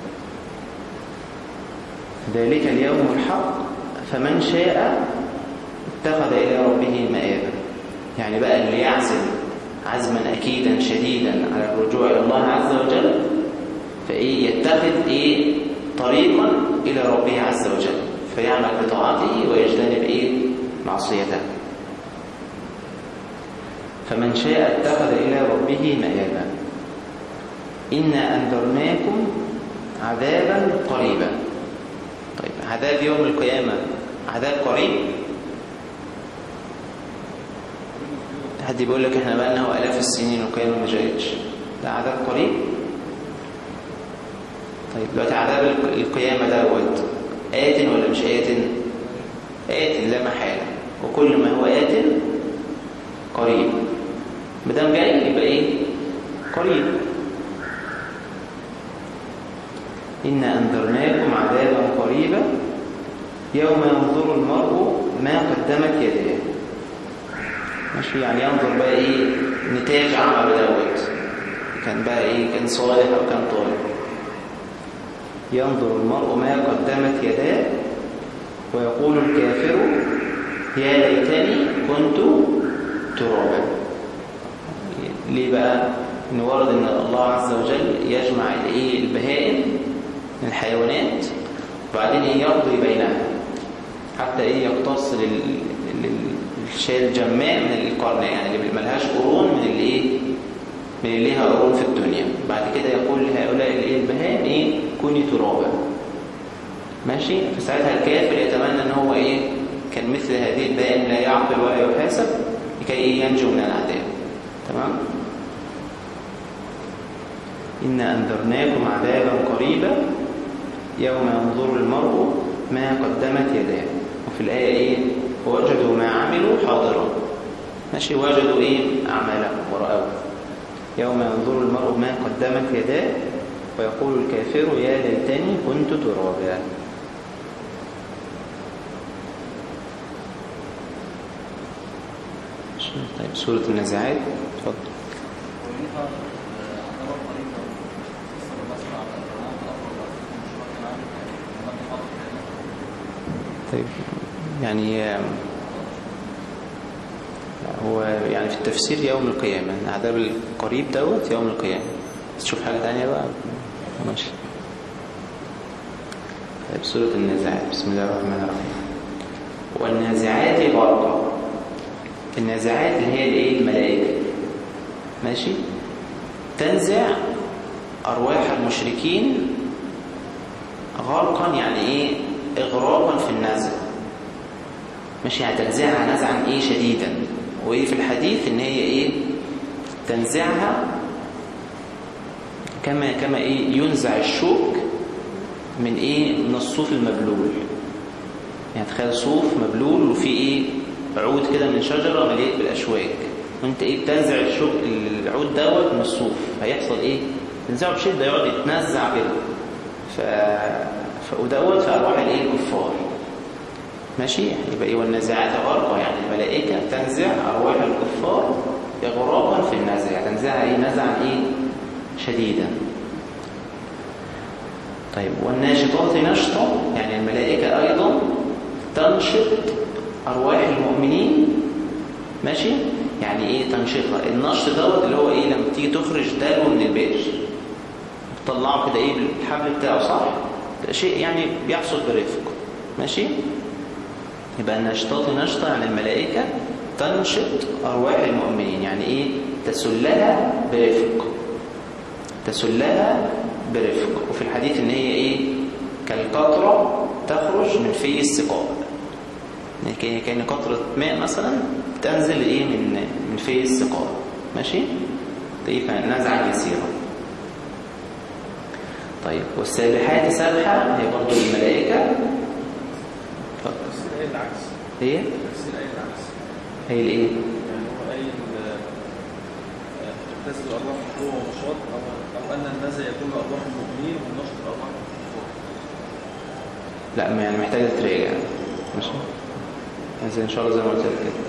ذلك اليوم الحق فمن شاء اتخذ إلى ربه مآبا يعني بقى اللي يعزم عزما أكيدا شديدا على الرجوع إلى الله عز وجل فإيه يتخذ إيه طريقا إلى ربه عز وجل فيعمل بطاعته ويجتنب إيه معصيته فمن شاء اتخذ إلى ربه مآبا إنا أنذرناكم عذابا قريبا طيب عذاب يوم القيامة عذاب قريب حد بيقول لك احنا بقى لنا آلاف السنين والقيامة ما جاءتش ده عذاب قريب طيب دلوقتي عذاب القيامة دوت آت ولا مش آت آت لا محالة وكل ما هو آت قريب ما دام جاي يبقى ايه قريب إنا أنذرناكم عذابا قريبا يوم ينظر المرء ما قدمت يديه ماشي يعني ينظر بقى ايه نتاج عمل دوت كان بقى ايه كان صالح او كان طالب ينظر المرء ما قدمت يداه ويقول الكافر يا ليتني كنت ترابا ليه بقى ان ورد ان الله عز وجل يجمع الايه البهائم من الحيوانات وبعدين ايه يقضي بينها حتى ايه يقتص الشاة الجماء من القرن يعني اللي ملهاش قرون من اللي ايه من اللي ليها قرون في الدنيا بعد كده يقول لهؤلاء الايه البهائم ايه كوني ترابا ماشي فساعتها الكافر يتمنى ان هو ايه كان مثل هذه البهائم لا يعقل ولا يحاسب لكي ايه ينجو من العذاب تمام إنا أنذرناكم عذابا قريبا يوم ينظر المرء ما قدمت يداه وفي الآية إيه وجدوا ما عملوا حاضرا ماشي وجدوا إيه أعمالهم ورأوا يوم ينظر المرء ما قدمت يداه ويقول الكافر يا ليتني كنت ترابا طيب سورة النازعات اتفضل طيب يعني هو يعني في التفسير يوم القيامة العذاب القريب دوت يوم القيامة تشوف حاجة تانية بقى ماشي طيب سورة النازعات بسم الله الرحمن الرحيم والنازعات غرقا النازعات اللي هي الايه الملائكة ماشي تنزع أرواح المشركين غرقا يعني ايه إغراقا في النزع ماشي يعني تنزعها نزعا إيه شديدا وإيه في الحديث إن هي إيه تنزعها كما كما إيه ينزع الشوك من إيه من الصوف المبلول يعني تخيل صوف مبلول وفيه إيه عود كده من شجرة مليئة بالأشواك وانت ايه بتنزع الشوك العود دوت من الصوف هيحصل ايه تنزعه بشدة يقعد يتنزع كده ف ودوت في أرواح الإيه الكفار ماشي يبقى إيه والنازعات غرقا يعني الملائكة تنزع أرواح الكفار إغراقا في النزع يعني تنزعها إيه نزعا إيه شديدا طيب والناشطات نشطا يعني الملائكة أيضا تنشط أرواح المؤمنين ماشي يعني إيه تنشطها النشط دوت اللي هو إيه لما تيجي تخرج دلو من البئر تطلعه كده إيه بالحبل بتاعه صح شيء يعني بيحصل برفق ماشي يبقى النشطات نشطة يعني الملائكة تنشط أرواح المؤمنين يعني إيه تسلها برفق تسلها برفق وفي الحديث إن هي إيه كالقطرة تخرج من في السقاء يعني كأن قطرة ماء مثلا تنزل إيه من من في السقاء ماشي دي نزعة يسيرة طيب والسابحات سبحة هي برضو الملائكة تفسير ايه العكس هي تفسير ايه العكس هي الايه يعني هو قايل تغتسل الارواح القوه والنشاط او او ان النزع يكون لارواح المؤمنين والنشط لارواح الكفار لا ما يعني محتاجة تراجع ماشي يعني ان شاء الله زي ما قلت لك كده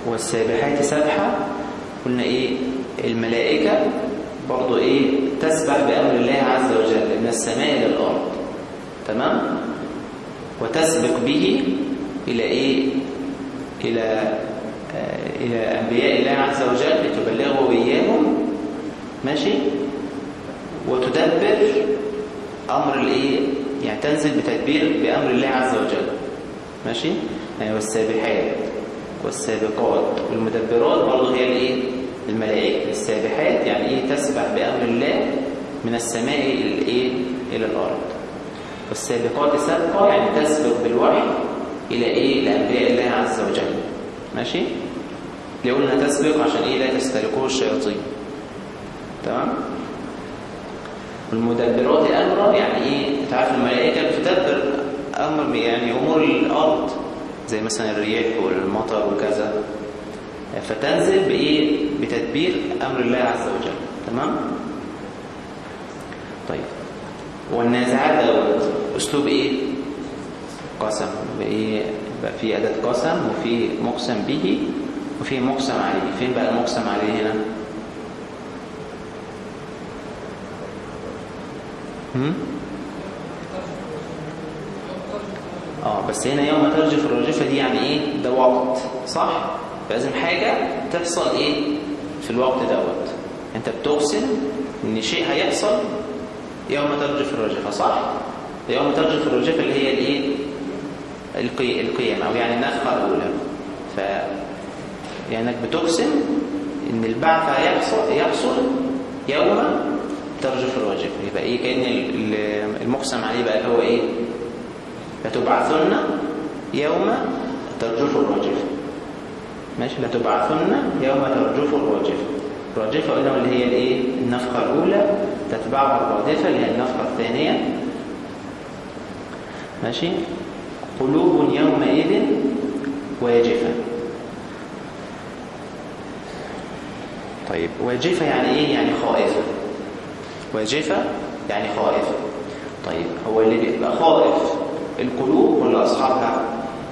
والسابحات سبحة قلنا ايه الملائكة برضو ايه تسبح بأمر الله عز وجل من السماء إلى الأرض تمام وتسبق به إلى ايه إلى آه إلى أنبياء الله عز وجل لتبلغوا إياهم ماشي وتدبر أمر الايه يعني تنزل بتدبير بأمر الله عز وجل ماشي يعني والسابحات والسابقات والمدبرات برضه هي الايه الملائكه السابحات يعني ايه تسبح بامر الله من السماء الى الايه الى الارض والسابقات سبقه يعني تسبق بالوحي الى ايه لانبياء الله عز وجل ماشي ليه قلنا تسبق عشان ايه لا تسترقوه الشياطين تمام والمدبرات امرا يعني ايه تعرف الملائكه بتدبر امر يعني امور الارض زي مثلا الرياح والمطر وكذا فتنزل بايه بتدبير امر الله عز وجل تمام طيب والنازعات دوت اسلوب ايه قسم بايه بقى في اداه قسم وفي مقسم به وفي مقسم عليه فين بقى المقسم عليه هنا هم؟ اه بس هنا يوم ترجف الرجفة دي يعني ايه ده وقت صح فلازم حاجة تحصل ايه في الوقت دوت انت بتقسم ان شيء هيحصل يوم ترجف الرجفة صح يوم ترجف الرجفة اللي هي الايه القي... القيامة او يعني النفخة الاولى ف يعني انك بتقسم ان البعث هيحصل يحصل يوم ترجف الرجفة يبقى ايه كأن المقسم عليه بقى هو ايه لتبعثن يوم ترجف الراجفة ماشي لتبعثن يوم ترجف الراجفة الراجفة قلنا اللي هي الايه النفخة الأولى تتبعها الرادفة اللي هي النفخة الثانية ماشي قلوب يومئذ واجفة طيب واجفة يعني ايه يعني خائفة واجفة يعني خائفة طيب هو اللي بيبقى خائف القلوب ولا أصحابها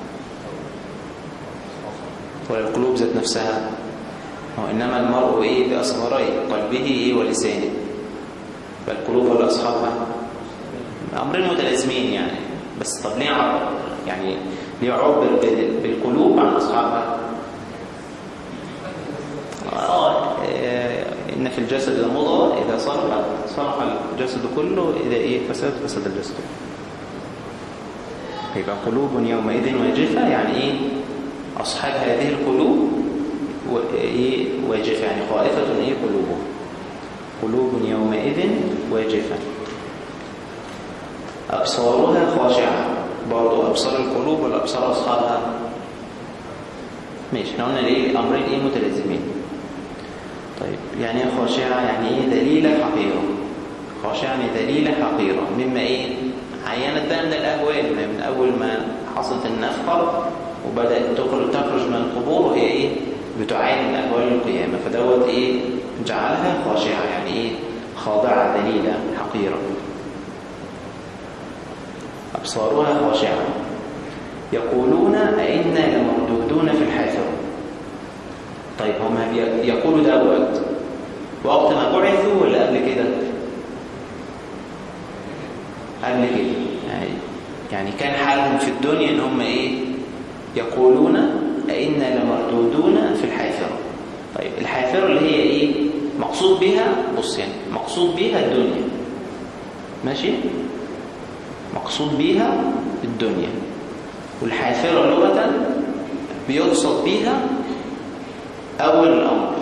ولا القلوب ذات نفسها هو إنما المرء إيه بأصغري قلبه إيه ولسانه فالقلوب ولا أصحابها أمرين متلازمين يعني بس طب ليه عبر يعني ليه عبر بالقلوب عن أصحابها آه إن في الجسد مضغة إذا صلحت صلح الجسد كله إذا إيه فسد فسد الجسد يبقى قلوب يومئذ واجفة يعني إيه أصحاب هذه القلوب إيه واجفة يعني خائفة إيه قلوبهم قلوب يومئذ واجفة أبصارها خاشعة برضو أبصار القلوب ولا أبصار أصحابها ماشي احنا قلنا ليه أمرين إيه متلازمين طيب يعني ايه خاشعة يعني إيه دليلة حقيرة خاشعة يعني دليلة حقيرة مما إيه عينت بقى من الأهوال من أول ما حصلت النفخة وبدأت تخرج تخرج من القبور وهي إيه بتعاني من أهوال القيامة فدوت إيه جعلها خاشعة يعني إيه خاضعة دليلة حقيرة أبصارها خاشعة يقولون أئنا لمردودون في الحافرة طيب هما يقولوا دوت وقت ما بعثوا ولا قبل كده قبل كده يعني يعني كان حالهم في الدنيا ان هم ايه يقولون أئنا لمردودون في الحافرة طيب الحافرة اللي هي ايه مقصود بها بص يعني مقصود بها الدنيا ماشي مقصود بها الدنيا والحافرة لغة بيقصد بها أول الأمر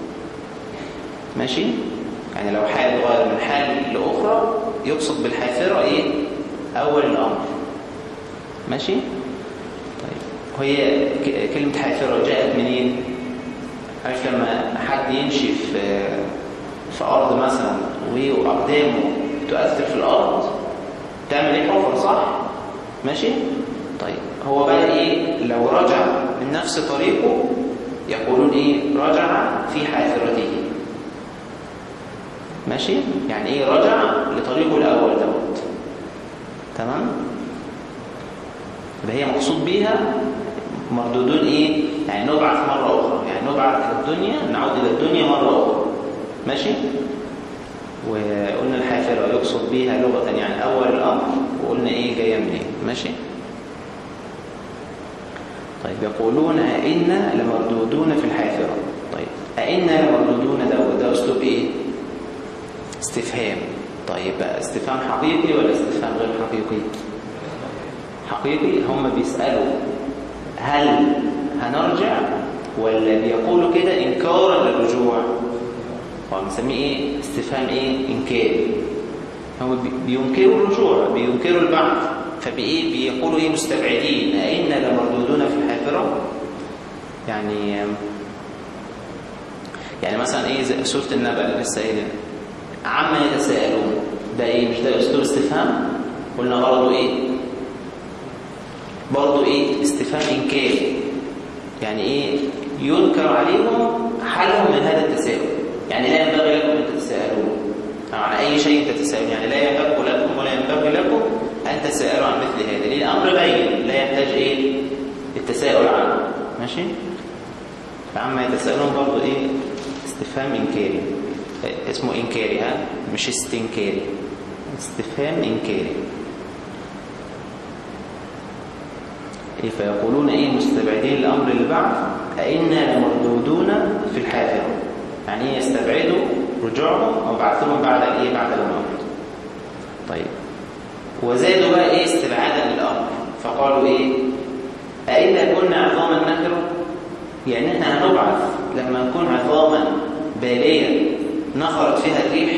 ماشي يعني لو حال غير من حال لأخرى يقصد بالحافرة إيه أول الأمر ماشي طيب وهي كلمة حافرة جاءت منين عارف لما حد يمشي في في أرض مثلا وأقدامه تؤثر في الأرض تعمل إيه حفر صح ماشي طيب هو بقى إيه لو رجع من نفس طريقه يقولون إيه رجع في حافرته ماشي يعني إيه رجع لطريقه الأول دوت تمام ده هي مقصود بيها مردودون ايه يعني نبعث مرة اخرى يعني نبعث الى الدنيا نعود الى الدنيا مرة اخرى ماشي وقلنا الحافرة يقصد بيها لغة يعني اول الامر وقلنا ايه جاية منين ماشي طيب يقولون أئنا لمردودون في الحافرة طيب أئنا لمردودون ده ده أسلوب إيه استفهام طيب بقى استفهام حقيقي ولا استفهام غير حقيقي حقيقي هم بيسألوا هل هنرجع ولا بيقولوا كده إنكارا للرجوع هو بنسميه إيه استفهام إيه إنكاري هم بي- بينكروا الرجوع بينكروا البعث فبإيه بيقولوا إيه مستبعدين أئنا لمردودون في الحافرة يعني يعني مثلا إيه زي سورة النبأ اللي لسه قايلين عما يتساءلون ده إيه مش ده أسلوب استفهام قلنا غرضه إيه برضه إيه استفهام إنكاري يعني إيه ينكر عليهم حالهم من هذا التساؤل يعني لا ينبغي لكم أن تتساءلون أو عن أي شيء تتساءلون يعني لا ينبغي لكم ولا ينبغي لكم أن تساءلوا عن مثل هذا لأن الأمر بين لا يحتاج إيه التساؤل عنه ماشي فعما يتساءلون برضه إيه استفهام إنكاري إيه، اسمه إنكاري ها مش استنكاري استفهام إنكاري إيه فيقولون إيه مستبعدين الأمر البعث أئنا لمردودون في الحافرة يعني إيه يستبعدوا رجوعهم وبعثهم بعد الإيه بعد الموت طيب وزادوا بقى إيه استبعادا للأمر فقالوا إيه أئنا كنا عظاما نخرة يعني إحنا هنبعث لما نكون عظاما بالية نخرت فيها الريح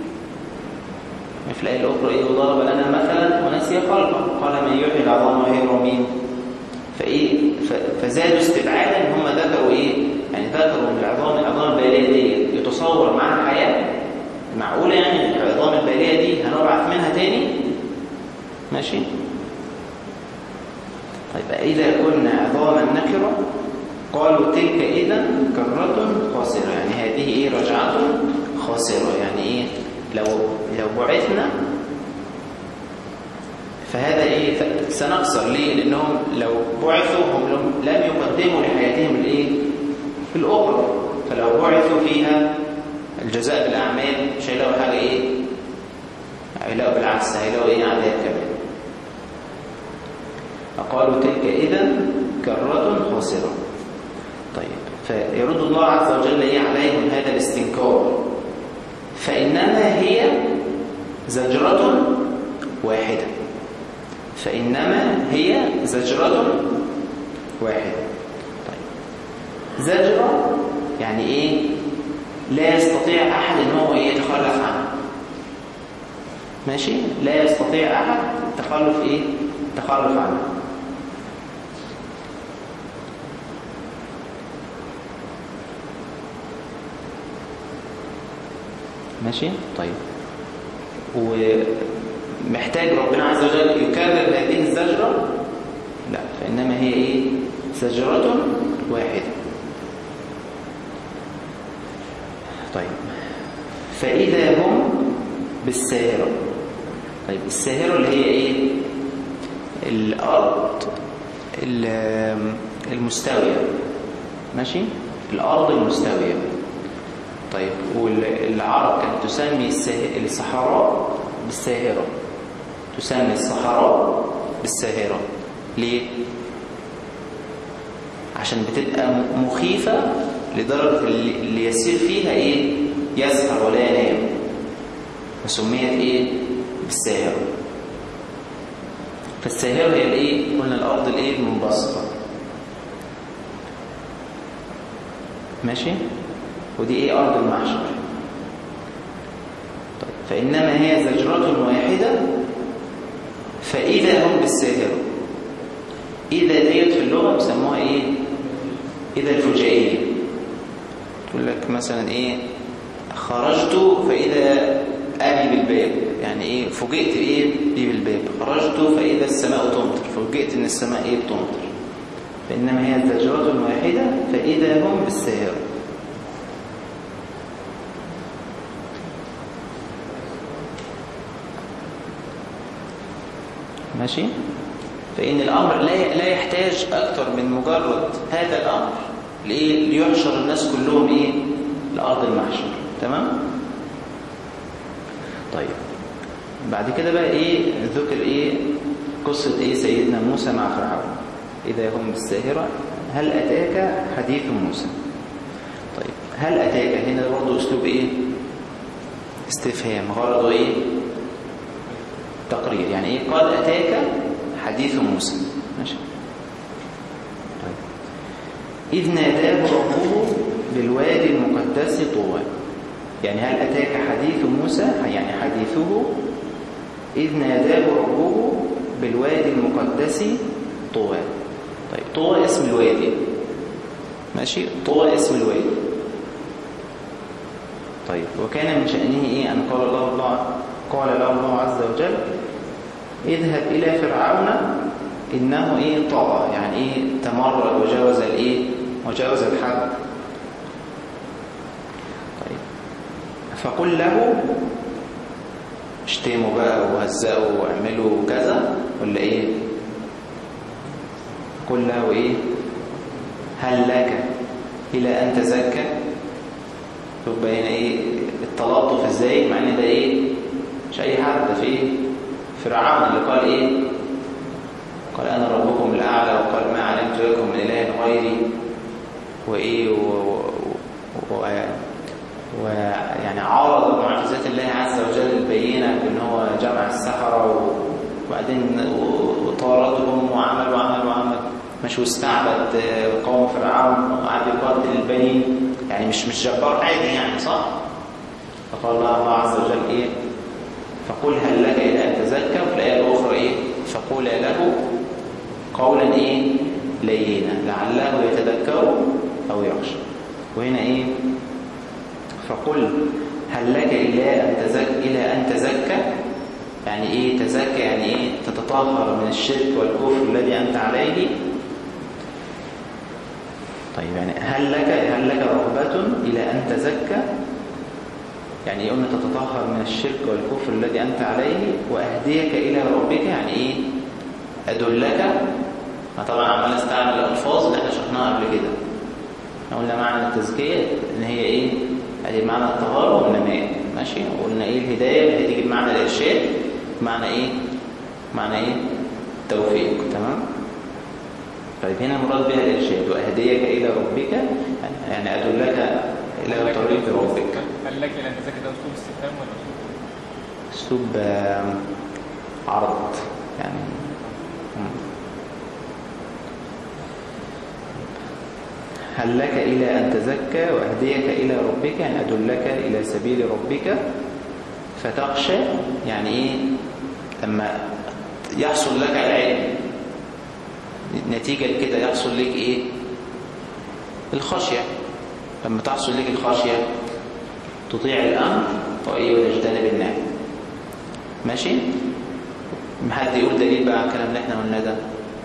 في الآية الأخرى إيه وضرب لنا مثلا ونسي خلقه قال من يحيي العظام وهي رميم فإيه ف- فزادوا استبعادا ان هم ذكروا إيه يعني ذكروا ان العظام العظام البالية دي يتصور معها حياة معقولة يعني العظام البالية دي هنبعث منها تاني ماشي طيب إذا كنا عظاما نكرة قالوا تلك إذا كرة خاسرة يعني هذه إيه رجعة خاسرة يعني إيه لو لو بعثنا فهذا إيه ف- سنخسر ليه لأنهم لو بعثوا هم لم- لم يقدموا لحياتهم الإيه الأخرى فلو بعثوا فيها الجزاء بالأعمال مش هيلاقوا حاجة إيه هيلاقوا بالعكس هيلاقوا إيه عذاب كمان فقالوا تلك إذا كرة خاسرة طيب فيرد الله عز وجل إيه عليهم هذا الاستنكار فإنما هي زجرة واحدة فإنما هي زجرة واحدة طيب زجرة يعني إيه لا يستطيع أحد إن هو يتخلف عنه ماشي لا يستطيع أحد التخلف إيه التخلف عنه ماشي طيب ومحتاج ربنا عز وجل يكرر هذه الزجرة لا فإنما هي إيه زجرة واحدة طيب فإذا هم بالساهرة طيب الساهرة اللي هي إيه الأرض ال- المستوية ماشي الأرض المستوية طيب والعرب كانت تسمي الساه- الصحراء بالساهرة تسمي الصحراء بالساهرة ليه؟ عشان بتبقى م- مخيفة لدرجة اللي اللي يسير فيها ايه يسهر ولا ينام فسميت ايه بالساهرة فالساهرة هي الايه قلنا الارض الايه المنبسطة ماشي ودي ايه ارض المحشر طيب فانما هي زجرة واحدة فاذا هم بالساهرة اذا ديت في اللغة بيسموها ايه اذا الفجائية تقول لك مثلا ايه خرجت فاذا ابي بالباب يعني ايه فوجئت ايه بي بالباب خرجت فاذا السماء تمطر فوجئت ان السماء ايه بتمطر فانما هي زجرة واحدة فاذا هم بالساهرة ماشي فإن الأمر لا لا يحتاج أكثر من مجرد هذا الأمر لإيه ليحشر الناس كلهم إيه لأرض المحشر تمام طيب بعد كده بقى إيه ذكر إيه قصة إيه سيدنا موسى مع فرعون إذا هم بالساهرة هل أتاك حديث موسى طيب هل أتاك هنا برضه أسلوب إيه استفهام غرضه إيه تقرير يعني إيه قال أتاك حديث موسى ماشي طيب إذ ناداه ربه بالوادي المقدس طوى يعني هل أتاك حديث موسى يعني حديثه إذ ناداه ربه بالوادي المقدس طوى طيب طوى اسم الوادي ماشي طوى اسم الوادي طيب وكان من شأنه إيه أن قال الله, الله قال له الله عز وجل اذهب إلى فرعون إنه إيه طغى يعني إيه تمرد وجاوز الإيه وجاوز الحد طيب فقل له اشتموا بقى وهزقوا واعملوا كذا ولا إيه قل له إيه هل لك إلى أن تزكى يبقى هنا إيه التلطف إزاي مع إن ده إيه مش أي حد ده فيه فرعون اللي قال إيه قال أنا ربكم الأعلى وقال ما علمت لكم من إله غيري وإيه ويعني عارض معجزات الله عز وجل البينة بأن هو جمع السحرة وبعدين وطاردهم وعمل وعمل وعمل مش واستعبد قوم فرعون وقعد يقاتل البنين يعني مش مش جبار عادي يعني صح فقال الله الله عز وجل ايه فقل هل لك الى ان تزكى وفي الايه الاخرى ايه فقول له قولا ايه لينا لعله يتذكر او يخشى وهنا ايه فقل هل لك الى ان تزكى الى ان تزكى يعني ايه تزكى يعني ايه تتطهر من الشرك والكفر الذي انت عليه طيب يعني هل لك هل لك رغبة إلى أن تزكى يعني قلنا تتطهر من الشرك والكفر الذي أنت عليه وأهديك إلى ربك يعني إيه أدلك ما طبعا عمال استعمل الألفاظ اللي احنا شرحناها قبل كده قلنا معنى التزكية إن هي إيه ادي معنى الطهارة والنماء ماشي وقلنا إيه الهداية اللي هتيجي بمعنى الإرشاد معنى إيه معنى إيه توفيق تمام طيب هنا مراد بها الإرشاد وأهديك إلى ربك يعني أدلك إلى طريق ربك هل لك إلى أن تذاكر ده أسلوب استفهام ولا أسلوب أسلوب عرض يعني هل لك إلى أن تزكى وأهديك إلى ربك يعني أدلك إلى سبيل ربك فتخشى يعني إيه لما يحصل لك العلم نتيجة لكده يحصل لك ايه الخشية لما تحصل لك الخشية تطيع الأمر وإيه وتجتنب النهي ماشي حد يقول دليل بقى على الكلام اللي احنا قلناه ده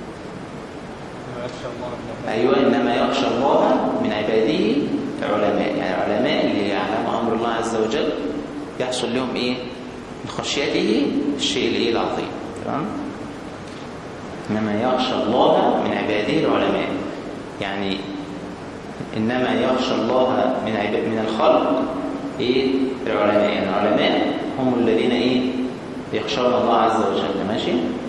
أيوة إنما يخشى الله من عباده العلماء يعني العلماء اللي يعلموا أمر الله عز وجل يحصل لهم إيه من خشيته الشيء الإيه العظيم تمام إنما يخشى الله من عباده العلماء يعني إنما يخشى الله من عباد من الخلق إيه العلماء يعني العلماء هم الذين إيه يخشون الله عز وجل ماشي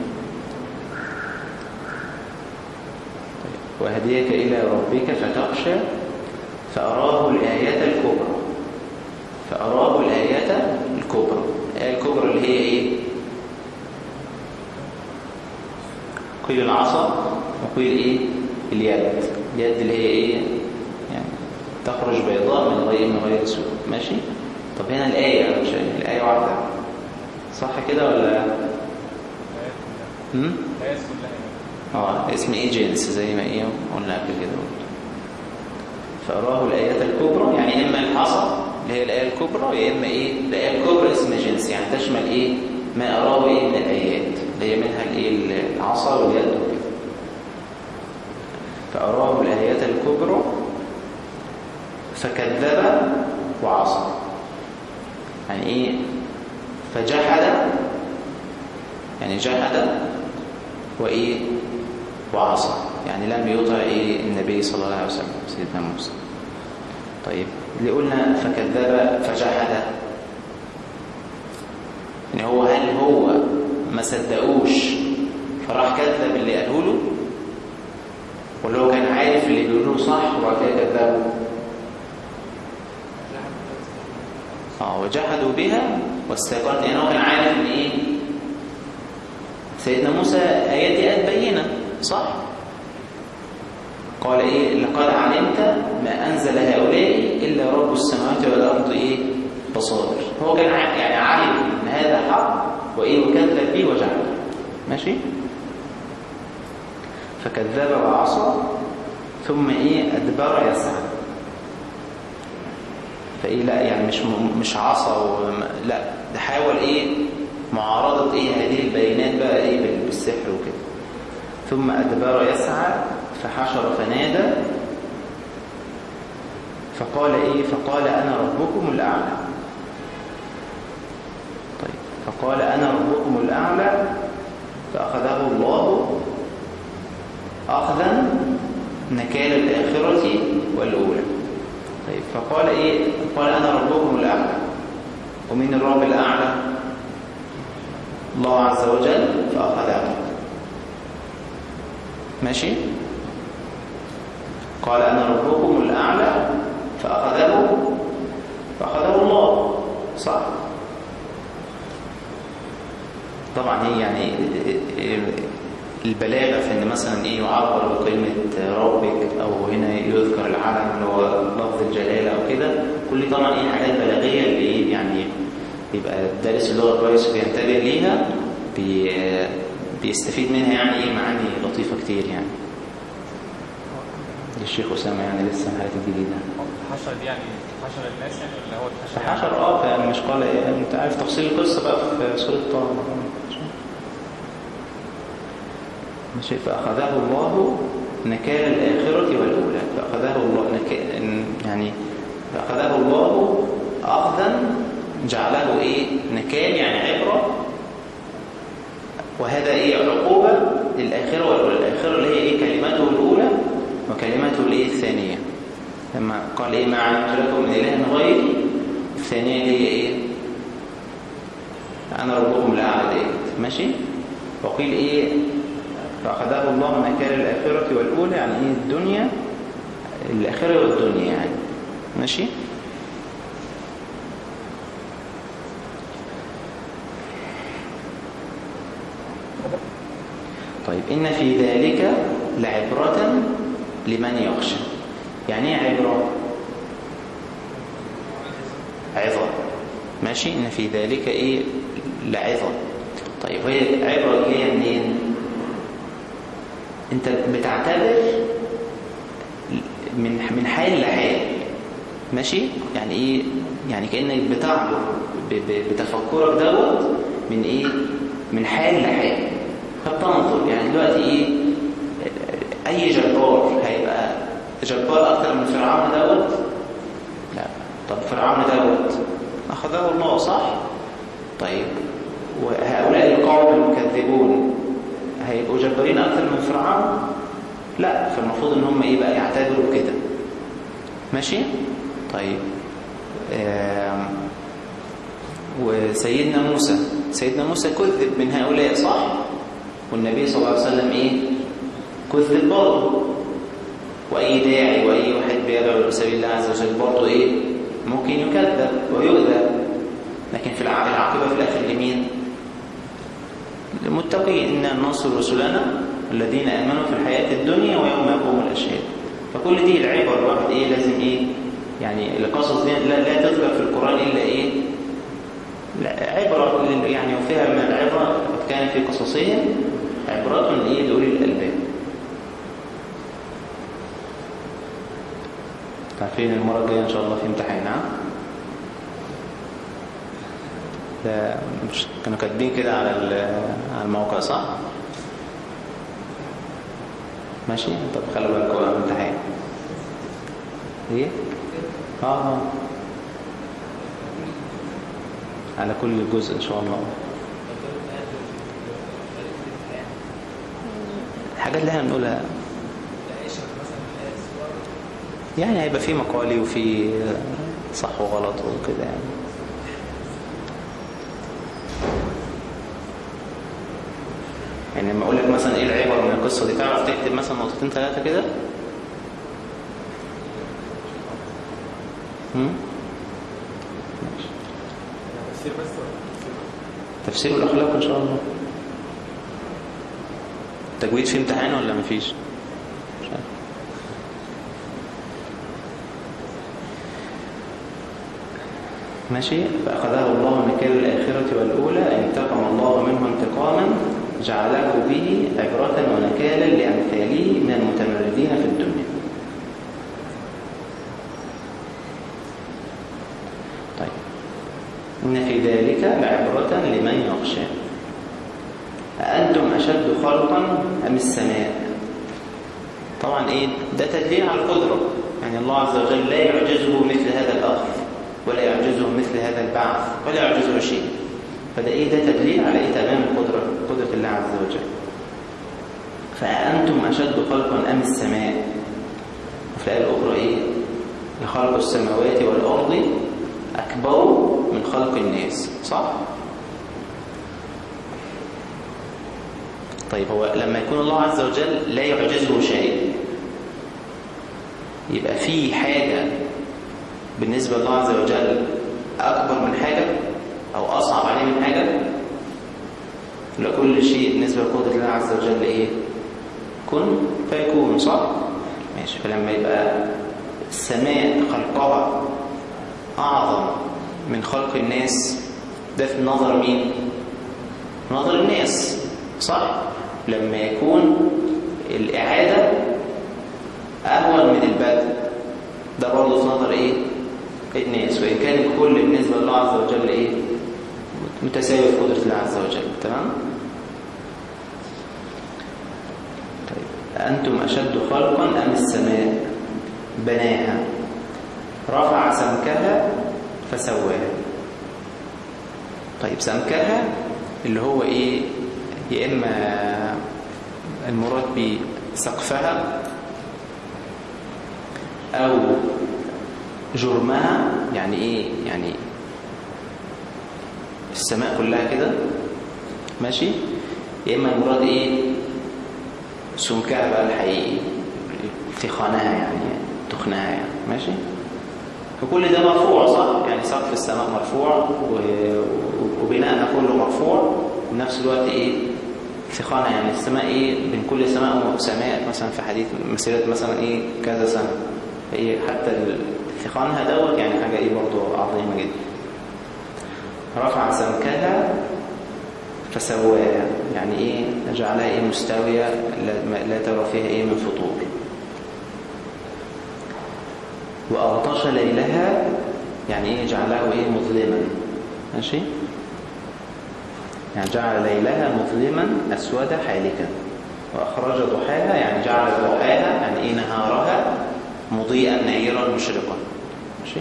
وهديك إلى ربك فتخشى فأراه الآيات الكبرى فأراه الآيات الكبرى الآية الكبرى اللي هي إيه قيل العصا وقيل ايه اليد اليد اللي هي ايه يعني تخرج بيضاء من غير من غير سوء ماشي طب هنا الآية مش الآية واحدة صح كده ولا هم الآيات كلها اه اسم ايه جنس زي ما ايه قلنا قبل كده برضه فأراه الآيات الكبرى يعني إما العصا اللي هي الآية الكبرى يا إما إيه الآية الكبرى اسم جنس يعني تشمل إيه ما أراه إيه من الآيات اللي هي منها الإيه العصا واليد وكده فأراه الآيات الكبرى فكذب وعصى يعني إيه فجحد يعني جحد وإيه وعصى يعني لم يطع إيه النبي صلى الله عليه وسلم سيدنا موسى طيب اللي قلنا فكذب فجحد يعني هو هل هو ما صدقوش فراح كذب اللي قاله له ولا هو كان عارف اللي بيقوله صح وبعد كده كذبه اه وجحدوا بها واستيقنت يعني هو كان عارف ان ايه سيدنا موسى ايات ايات بينه صح قال ايه لقد علمت ما انزل هؤلاء الا رب السماوات والارض ايه بصائر هو كان ع- يعني عالم ان هذا حق وايه وكذب به وجحد ماشي فكذب وعصى ثم ايه ادبر يسعى فايه لا يعني مش م- مش عصى وم- لا ده حاول ايه معارضه ايه هذه البينات بقى ايه بال- بالسحر وكده ثم ادبر يسعى فحشر فنادى فقال ايه فقال انا ربكم الاعلى طيب فقال انا ربكم الاعلى فاخذه الله اخذا نكال الاخره والاولى طيب فقال ايه قال انا ربكم الاعلى ومين الرب الاعلى الله عز وجل فاخذه ماشي قال انا ربكم الاعلى فاخذه فاخذه الله صح طبعا هي يعني البلاغه في ان مثلا ايه يعبر بكلمه ربك او هنا يذكر العلم اللي هو لفظ الجلاله او كده كل دي طبعا ايه حاجات بلاغيه اللي إيه يعني يبقى دارس اللغه كويس وبينتبه ليها بي بيستفيد منها يعني ايه معاني لطيفه كتير يعني دي الشيخ اسامه يعني لسه من الحاجات الجديده حشر دي يعني حشر الناس يعني ولا هو الحشر يعني؟ فحشر اه يعني مش قال ايه انت عارف تفصيل القصه بقى في سوره طه ماشي فاخذه الله نكال الاخره والاولى فاخذه الله نك... يعني فاخذه الله اخذا جعله ايه نكال يعني عبره وهذا ايه عقوبه للاخره والاولى الاخره اللي هي ايه كلمته الاولى وكلمته الايه الثانيه لما قال ايه ما علمت لكم من اله غيري الثانيه اللي هي ايه انا ربكم الاعلى ديت ماشي وقيل ايه فاخذه الله نكال الاخره والاولى يعني ايه الدنيا الاخره والدنيا يعني ماشي طيب إن في ذلك لعبرة لمن يخشى يعني ايه عبرة عظة ماشي إن في ذلك إيه لعظة طيب وهي عبرة جاية منين أنت بتعتبر من من حال لحال ماشي يعني إيه يعني كأنك بتعبر ب- ب- بتفكرك دوت من إيه من حال لحال فبتنظر يعني دلوقتي ايه اي جبار هيبقى جبار اكتر من فرعون دوت لا طب فرعون دوت اخذه الله صح طيب وهؤلاء القوم المكذبون هيبقوا جبارين اكتر من فرعون لا فالمفروض ان هم ايه بقى يعتبروا كده ماشي طيب آم، وسيدنا موسى سيدنا موسى كذب من هؤلاء صح والنبي صلى الله عليه وسلم ايه كذب برضه واي داعي واي واحد بيدعو الى سبيل الله عز وجل برضه ايه ممكن يكذب ويؤذى لكن في الع- العاقبه في الاخر لمين للمتقين ان ننصر رسلنا الذين امنوا في الحياه الدنيا ويوم يقوم الاشهاد فكل دي العبر الواحد ايه لازم ايه يعني القصص دي لا, لا تذكر في القران الا ايه لا عبرة لل- يعني وفيها من العبرة قد كان في قصصهم عبرة لإيه لأولي الألباب عارفين المرة الجاية إن شاء الله في امتحان ها؟ ده مش كانوا كاتبين كده على ال- على الموقع صح؟ ماشي؟ طب خلوا بالكم على الامتحان ايه؟ اه اه على كل جزء ان شاء الله الحاجات اللي احنا بنقولها يعني هيبقى في مقالي وفي صح وغلط وكده يعني يعني لما اقول لك مثلا ايه العبر من القصه دي تعرف تكتب مثلا نقطتين ثلاثه كده هم؟ ماشي. تفسير بس ولا تفسير بس؟ تفسير الاخلاق ان شاء الله تجويد في امتحان ولا مفيش مش عارف. ماشي فأخذه الله نكال الآخرة والأولى انتقم الله منه انتقاما جعله به عبرة ونكالا لأمثاله من المتمردين في الدنيا طيب إن في ذلك لعبرة لمن يخشى أأنتم أشد خلقا أم السماء طبعا إيه ده تدليل على القدرة يعني الله عز وجل لا يعجزه مثل هذا الأخذ ولا يعجزه مثل هذا البعث ولا يعجزه شيء فده إيه ده تدليل على إيه تمام القدرة قدرة الله عز وجل فأأنتم أشد خلقا أم السماء وفي الآية الأخرى إيه لخلق السماوات والأرض أكبر من خلق الناس صح؟ طيب هو لما يكون الله عز وجل لا يعجزه شيء يبقى في حاجة بالنسبة لله عز وجل أكبر من حاجة أو أصعب عليه من حاجة لكل شيء بالنسبة لقدرة الله عز وجل إيه كن فيكون صح ماشي فلما يبقى السماء خلقها أعظم من خلق الناس ده في نظر مين نظر الناس صح لما يكون الإعادة أهون من البدء ده برضه في نظر إيه الناس وإن كان الكل بالنسبة لله عز وجل إيه متساوي في قدرة الله عز وجل تمام طيب أنتم أشد خلقا أم السماء بناها رفع سمكها فسواها طيب سمكها اللي هو إيه يا إما المراد بسقفها أو جرمها يعني إيه يعني السماء كلها كده ماشي يا إما المراد إيه سمكها بقى الحقيقي تخانها يعني تخنها يعني ماشي فكل ده مرفوع صح يعني سقف السماء مرفوع وبناءها كله مرفوع وفي نفس الوقت ايه ثقانة يعني السماء ايه بين كل سماء وسماء مثلا في حديث مسيرة مثلا ايه كذا سنة ايه حتى ثقانها دوت يعني حاجة ايه برضو عظيمة جدا رفع سمكها فسواها يعني ايه جعلها ايه مستوية لا, لا ترى فيها ايه من فطور وأغطش ليلها يعني ايه جعله ايه مظلما ماشي يعني جعل ليلها مظلما أسود حالكا وأخرج ضحاها يعني جعل ضحاها يعني إيه نهارها مضيئا نيرا مشرقا ماشي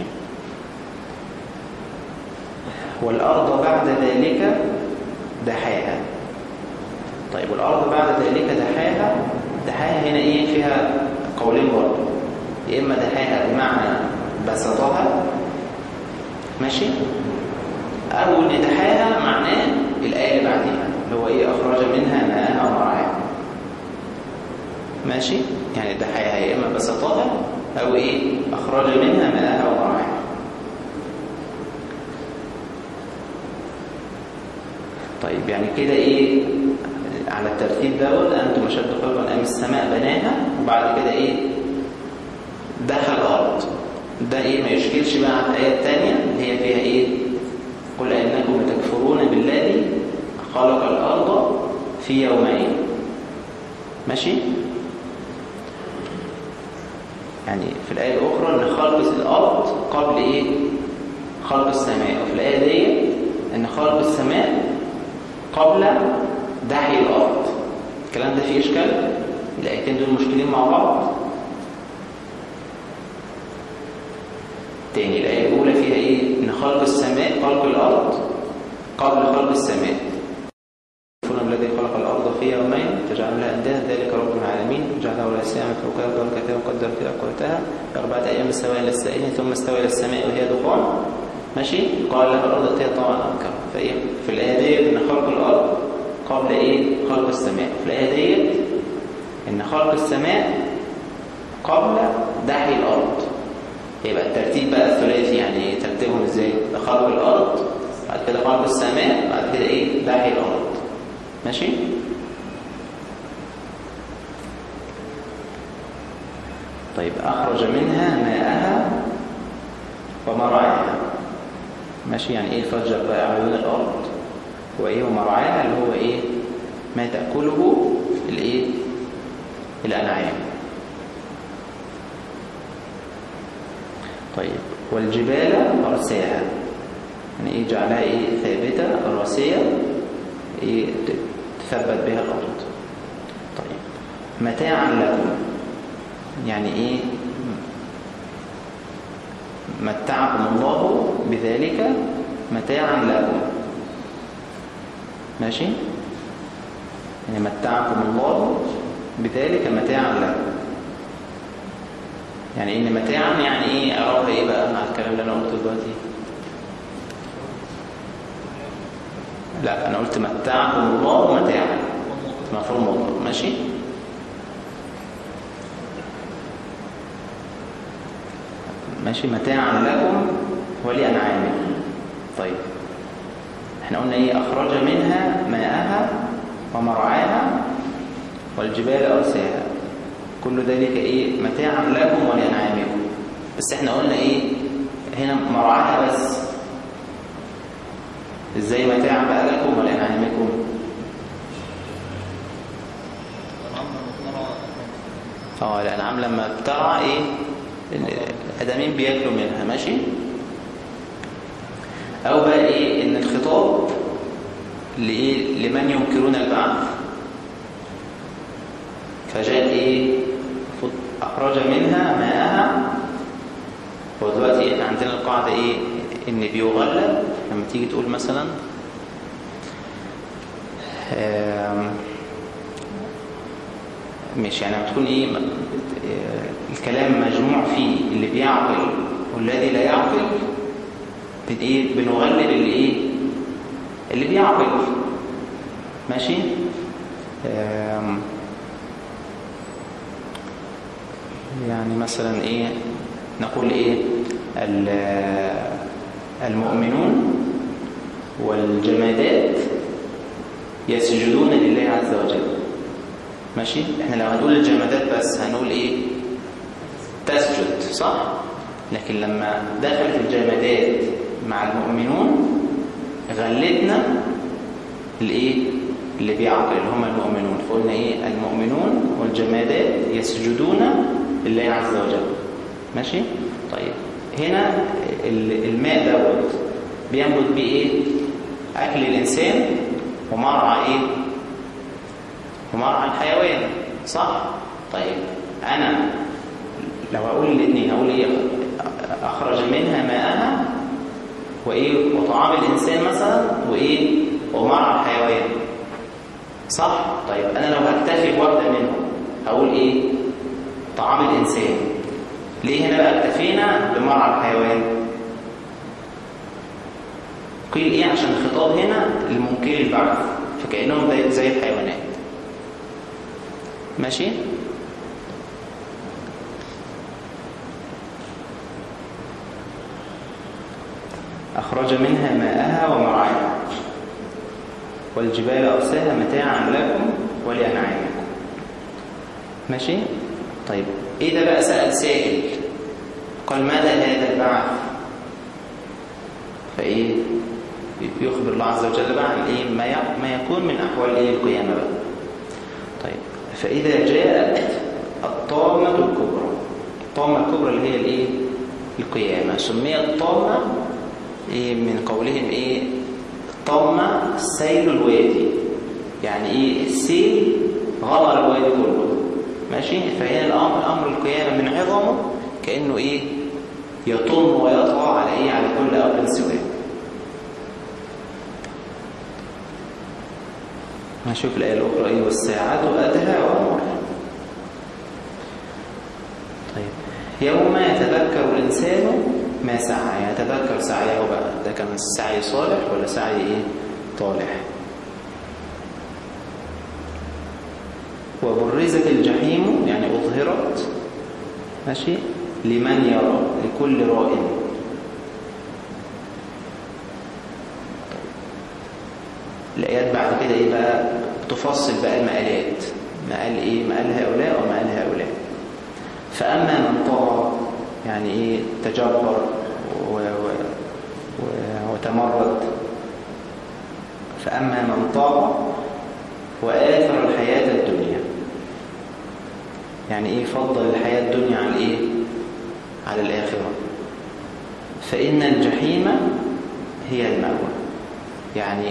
والأرض بعد ذلك دحاها طيب والأرض بعد ذلك دحاها دحاها هنا إيه فيها قولين برضه يا إما دحاها بمعنى بسطها ماشي أو إن دحاها معناه الآية اللي بعديها اللي هو إيه أخرج منها ماءها ومرعاها ماشي يعني دحاها يا إما بسطها أو إيه أخرج منها ماءها ومرعاها طيب يعني كده إيه على الترتيب دوت أنتم أشد خلقا أم السماء بناها وبعد كده إيه دخل الأرض ده إيه ما يشكلش بقى على الآية الثانية اللي هي فيها إيه قل إنكم تكفرون بالذي خلق الأرض في يومين ماشي يعني في الآية الأخرى أن خلق الأرض قبل إيه خلق السماء وفي الآية دي أن خلق السماء قبل دحي الأرض الكلام ده فيه إشكال الآيتين دول مشكلين مع بعض تاني الآية الأولى فيها إيه إن خلق السماء خلق الأرض قبل خلق السماء يكفرون الذي خلق الأرض في يومين تجعل لها أندادا ذلك رب العالمين كده وقدر كده قوتها أربعة أيام استوى إلى السائلين ثم استوى إلى السماء وهي دخان ماشي قال لها الأرض ائتيها طوعا أو كرها فإيه في الآية ديت إن خلق الأرض قبل إيه خلق السماء في الآية ديت إن خلق السماء قبل دحي الأرض يبقى الترتيب بقى الثلاثي يعني ترتيبهم ازاي ده خلق الأرض بعد كده خلق السماء بعد كده إيه دحي الأرض ماشي طيب أخرج منها ماءها ومرعاها ماشي يعني إيه فجر بقى عيون الأرض وإيه ومرعاها اللي هو إيه ما تأكله الإيه الأنعام طيب والجبال أرساها يعني إيه جعلها إيه ثابتة راسية إيه تثبت بها الأرض طيب متاعا لكم يعني إيه متعكم الله بذلك متاعا لكم ماشي يعني متعكم الله بذلك متاعا لكم يعني ان متاعا يعني ايه اعرف ايه بقى مع الكلام اللي انا قلته دلوقتي لا انا قلت متعكم الله متاعا مفهوم مطلق ماشي ماشي متاعا لكم ولأنعامكم طيب احنا قلنا ايه اخرج منها ماءها ومرعاها والجبال ارساها كل ذلك ايه متاعا لكم ولأنعامكم بس احنا قلنا ايه هنا مرعاها بس ازاي متاعا بقى لكم ولأنعامكم اه الانعام لما بترعى ايه الادمين بياكلوا منها ماشي او بقى ايه ان الخطاب لايه لمن ينكرون البعث فجاء ايه اخرج منها ماءها هو دلوقتي احنا عندنا القاعده ايه ان بيغلب لما تيجي تقول مثلا مش يعني بتكون ايه الكلام مجموع فيه اللي بيعقل والذي لا يعقل بن ايه بنغلب اللي ايه اللي بيعقل ماشي يعني مثلا ايه نقول ايه المؤمنون والجمادات يسجدون لله عز وجل ماشي احنا لو هنقول الجمادات بس هنقول ايه تسجد صح لكن لما دخلت الجمادات مع المؤمنون غلبنا الايه اللي بيعقل اللي هم المؤمنون فقلنا ايه المؤمنون والجمادات يسجدون لله عز وجل ماشي طيب هنا الماء دوت بينبت بيه ايه اكل الانسان ومرعى ايه ومرعى الحيوان صح طيب انا لو هقول الاثنين هقول ايه اخرج منها ماءها وايه وطعام الانسان مثلا وايه ومرعى الحيوان صح طيب انا لو هكتفي بواحده منهم هقول ايه طعام الانسان ليه هنا بقى اكتفينا بمرعى الحيوان قيل ايه عشان الخطاب هنا المنكر البعث فكانهم زي الحيوانات ماشي أخرج منها ماءها ومرعاها والجبال أرساها متاعا لكم ولأنعامكم ماشي طيب إيه ده بقى سأل سائل قال ماذا هذا البعث فإيه يخبر الله عز وجل بقى عن إيه ما ما يكون من أحوال إيه القيامة بقى طيب فإذا جاءت الطامة الكبرى الطامة الكبرى اللي هي الإيه القيامة سميت طامة إيه من قولهم إيه طامة سيل الوادي يعني إيه السيل غمر الوادي كله ماشي فهنا الأمر أمر القيامة من عظمه كأنه إيه يطم ويطغى على إيه على كل أرض سواه نشوف الآية الأخرى إيه والساعة أدهى وأمر يوم يتذكر الإنسان ما سعى يعني يتذكر سعيه بقى ده كان سعي صالح ولا سعي إيه طالح وبرزت الجحيم يعني أظهرت ماشي لمن يرى لكل رائن الآيات بعد كده إيه بقى تفصل بقى المقالات مقال إيه مقال هؤلاء ومقال هؤلاء فأما من طغى يعني إيه تجبر و... و... و... وتمرد فأما من طغى وآثر الحياة الدنيا يعني إيه فضل الحياة الدنيا على إيه على الآخرة فإن الجحيم هي المأوى يعني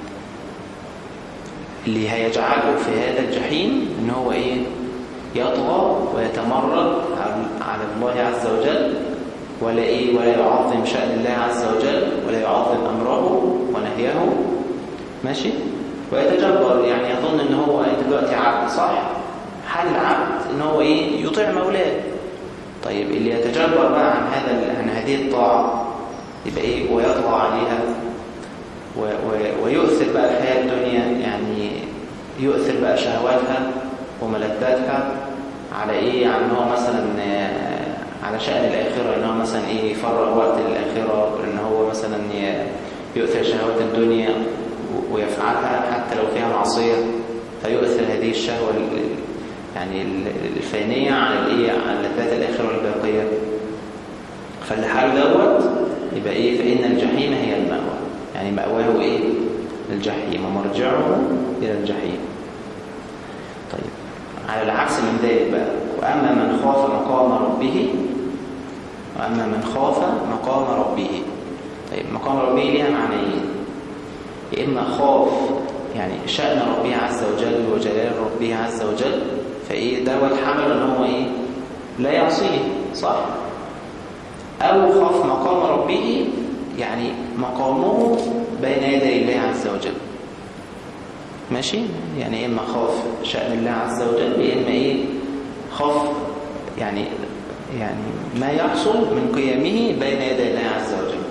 اللي هيجعله في هذا الجحيم ان هو ايه يطغى ويتمرد على الله عز وجل ولا ايه ولا يعظم شأن الله عز وجل ولا يعظم امره ونهيه ماشي ويتجبر يعني يظن ان هو دلوقتي عبد صح حال العبد ان هو ايه يطيع مولاه طيب اللي يتجبر بقى عن هذا عن هذه الطاعه يبقى ايه ويطغى عليها و و ويؤثر بقى الحياة الدنيا يعني يؤثر بقى شهواتها وملذاتها على ايه على ان هو مثلا على شأن الآخرة ان هو مثلا ايه يفرغ وقت للآخرة ان هو مثلا يؤثر شهوات الدنيا ويفعلها حتى لو فيها معصية فيؤثر هذه الشهوة يعني الفانية على الايه على لذات الآخرة الباقية فاللي حاله دوت يبقى ايه فإن الجحيم هي المأوى يعني مأواه إيه؟ الجحيم ومرجعه إلى الجحيم طيب على العكس من ذلك بقى وأما من خاف مقام ربه وأما من خاف مقام ربه طيب مقام ربه ليها معنيين يا إما خاف يعني شأن ربه عز وجل وجلال ربه عز وجل فإيه دوت حمل إن هو إيه لا يعصيه صح أو خاف مقام ربه يعني مقامه بين يدي الله عز وجل ماشي يعني إما خاف شأن الله عز وجل يا إما إيه خاف يعني يعني ما يحصل من قيامه بين يدي الله عز وجل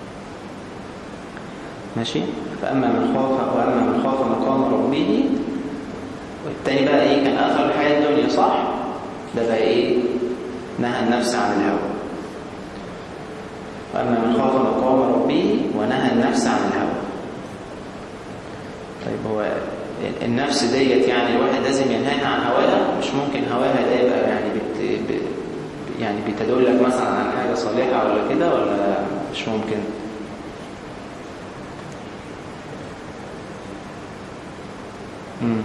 ماشي فأما من خاف وأما من خاف مقام ربه والتاني بقى إيه كان أثر الحياة الدنيا صح ده بقى إيه نهى النفس عن الهوى وأما من خاف مقام ربه ونهى النفس عن الهوى طيب هو النفس ديت يعني الواحد لازم ينهاها عن هواها مش ممكن هواها ده يبقى يعني بت ب يعني بتدلك مثلا عن حاجة صالحة ولا كده ولا مش ممكن امم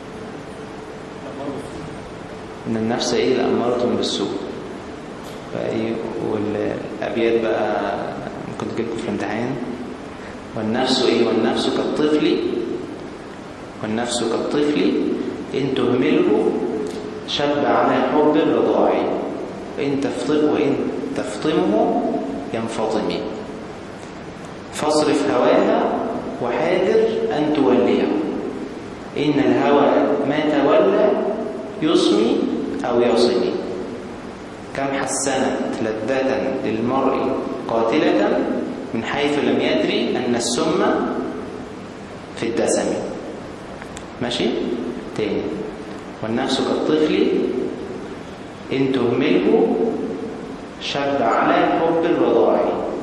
ان النفس ايه لأمارة بالسوء فايه والابيات بقى ممكن تجيلكم في الامتحان والنفس ايه والنفس كالطفل والنفس كالطفل ان تهمله شب على حب الرضاع وان تفطم وان تفطمه ينفطم فاصرف هواها وحاذر ان توليه ان الهوى ما تولى يصمي او يصمي كم حسنت لذة للمرء قاتلة من حيث لم يدري أن السم في الدسم ماشي تاني والنفس كالطفل إن تهمله شب على حب الرضاع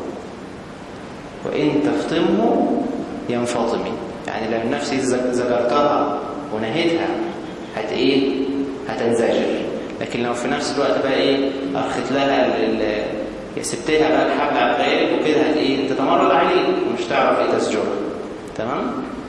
وإن تفطمه ينفطم يعني لو النفس زجرتها ونهيتها هت إيه هتنزجر لكن لو في نفس الوقت بقى ايه اخذت لها سبت لها بقى الحبل على الغالب وكده هت ايه تتمرد عليك ومش تعرف ايه تسجرها تمام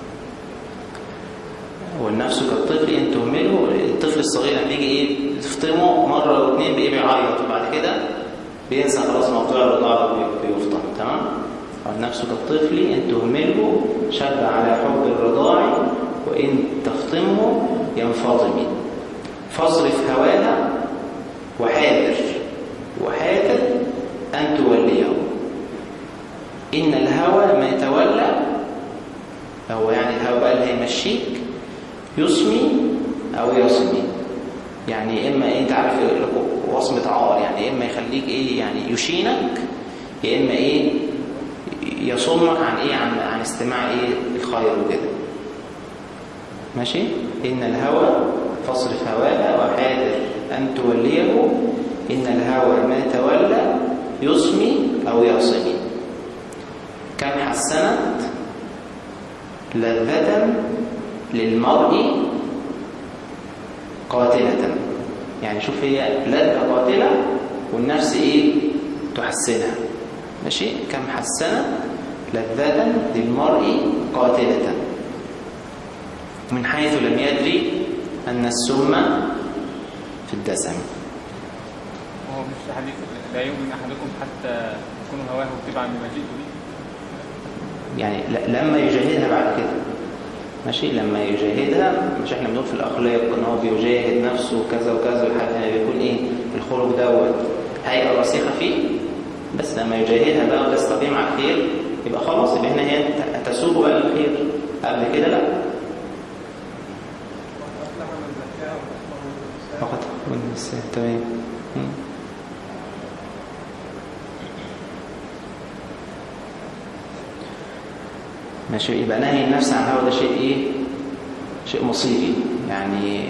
والنفس كالطفل ان تهمله الطفل الصغير لما بيجي ايه تفطمه مره او اتنين بيجي بيعيط وبعد كده بينسى خلاص موضوع الرضاعه بيفطم تمام والنفس كالطفل ان تهمله شب على حب الرضاع وان تفطمه ينفطم فاصرف هواها وحاذر وحاذر أن توليه إن الهوى ما يتولى هو يعني الهوى بقى اللي هيمشيك يسمي أو يصمي يعني إما إيه أنت عارف وصمة عار يعني إما يخليك ايه يعني يشينك يا اما ايه يصمك عن ايه عن عن استماع ايه الخير وكده ماشي ان الهوى فاصرف هواها وحاذر ان توليه ان الهوى ما تولى يصمي او يصمي كم حسنت لذة للمرء قاتلة يعني شوف هي لذة قاتلة والنفس ايه تحسنها ماشي كم حسنت لذة للمرء قاتلة من حيث لم يدري أن السم في الدسم هو مش حديث لا يؤمن أحدكم حتى يكون هواه اتباعا بما جئت به يعني ل- لما يجاهدها بعد كده ماشي لما يجاهدها مش احنا بنقول في الاخلاق ان هو بيجاهد نفسه وكذا وكذا لحد ما بيكون ايه الخلق دوت هيئه راسخه فيه بس لما يجاهدها بقى وتستقيم على الخير يبقى خلاص يبقى هنا هي ت- تسوق بقى للخير قبل كده لا أفلح من زكاها وأخبر فقط بس تمام مم. ماشي يبقى نهي النفس عن الهوى ده شيء ايه شيء مصيري يعني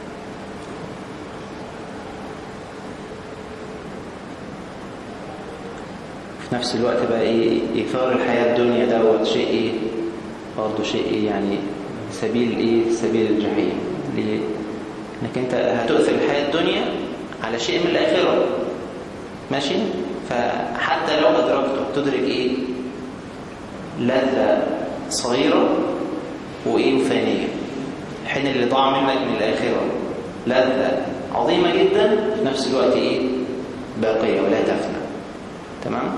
في نفس الوقت بقى ايه ايثار الحياه الدنيا دوت شيء ايه برضه شيء ايه يعني سبيل ايه سبيل الجحيم ليه انك انت هتؤثر الحياه الدنيا على شيء من الاخره ماشي فحتى لو ادركته تدرك ايه لذة صغيرة وإيه وفانية الحين اللي ضاع منك من الآخرة لذة عظيمة جدا في نفس الوقت إيه باقية ولا تفنى تمام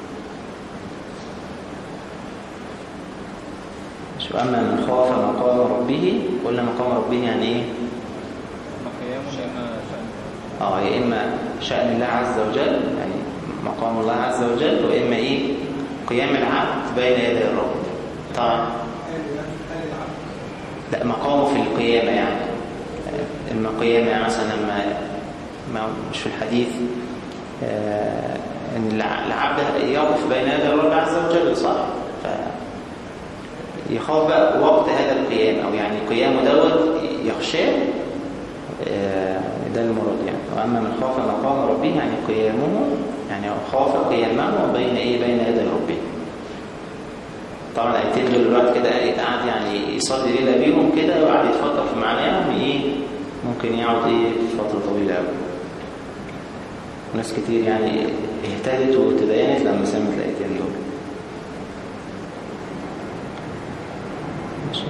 شو أما من خاف مقام ربه قلنا مقام ربه يعني إيه إما قيام وإما شأن اه يا اما شأن الله عز وجل يعني مقام الله عز وجل واما ايه قيام العبد بين يدي الرب طبعا لا مقامه في القيامة يعني آه، اما قيامة يعني مثلا لما ما مش في الحديث آه، ان الع- العبد يقف بين يدي الرب عز وجل صح ف يخاف بقى وقت هذا القيام او يعني قيامه دوت يخشاه آه، ده المراد يعني واما من خاف مقام ربه يعني قيامه يعني خاف قيامه بين ايه بين يدي ربه طبعا الايتين دول الواحد كده قاعد يعني يصلي ليله بيهم كده وقعد يتفكر في معناهم ايه ممكن يقعد ايه فتره طويله قوي ناس كتير يعني اهتدت وتدينت لما سمعت الايتين دول ماشي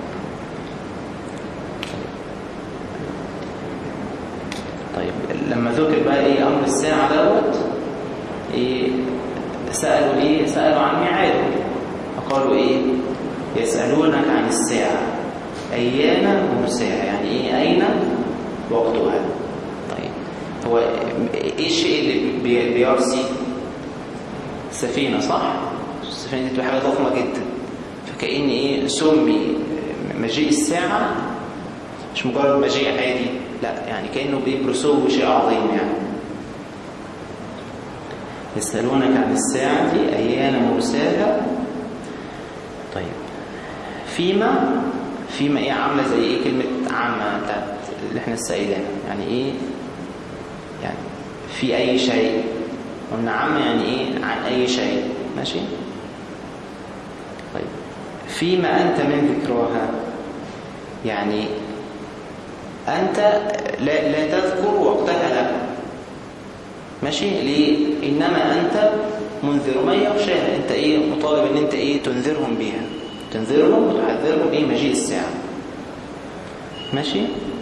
طيب لما ذكر بقى ايه امر الساعه دوت ايه سالوا ايه سالوا عن ميعاده فقالوا ايه يسالونك عن الساعه ايان مرساها يعني ايه اين وقتها طيب هو ايه الشيء اللي بي- بيرسي السفينه صح السفينه دي بتبقى حاجه ضخمه جدا فكأن ايه سمي مجيء الساعه مش مجرد مجيء عادي لا يعني كأنه بيبرسوه شيء عظيم يعني يسألونك عن الساعة أيان مرساها طيب فيما فيما ايه عاملة زي ايه كلمة عامة بتاعت اللي احنا لسه قايلينها يعني ايه يعني في اي شيء قلنا عامة يعني ايه عن اي شيء ماشي طيب فيما انت من ذكراها يعني أنت لا, لا تذكر وقتها لا ماشي ليه إنما أنت منذر من يخشاها أنت إيه مطالب أن أنت إيه تنذرهم بيها تنذرهم وتحذرهم إيه مجيء الساعة ماشي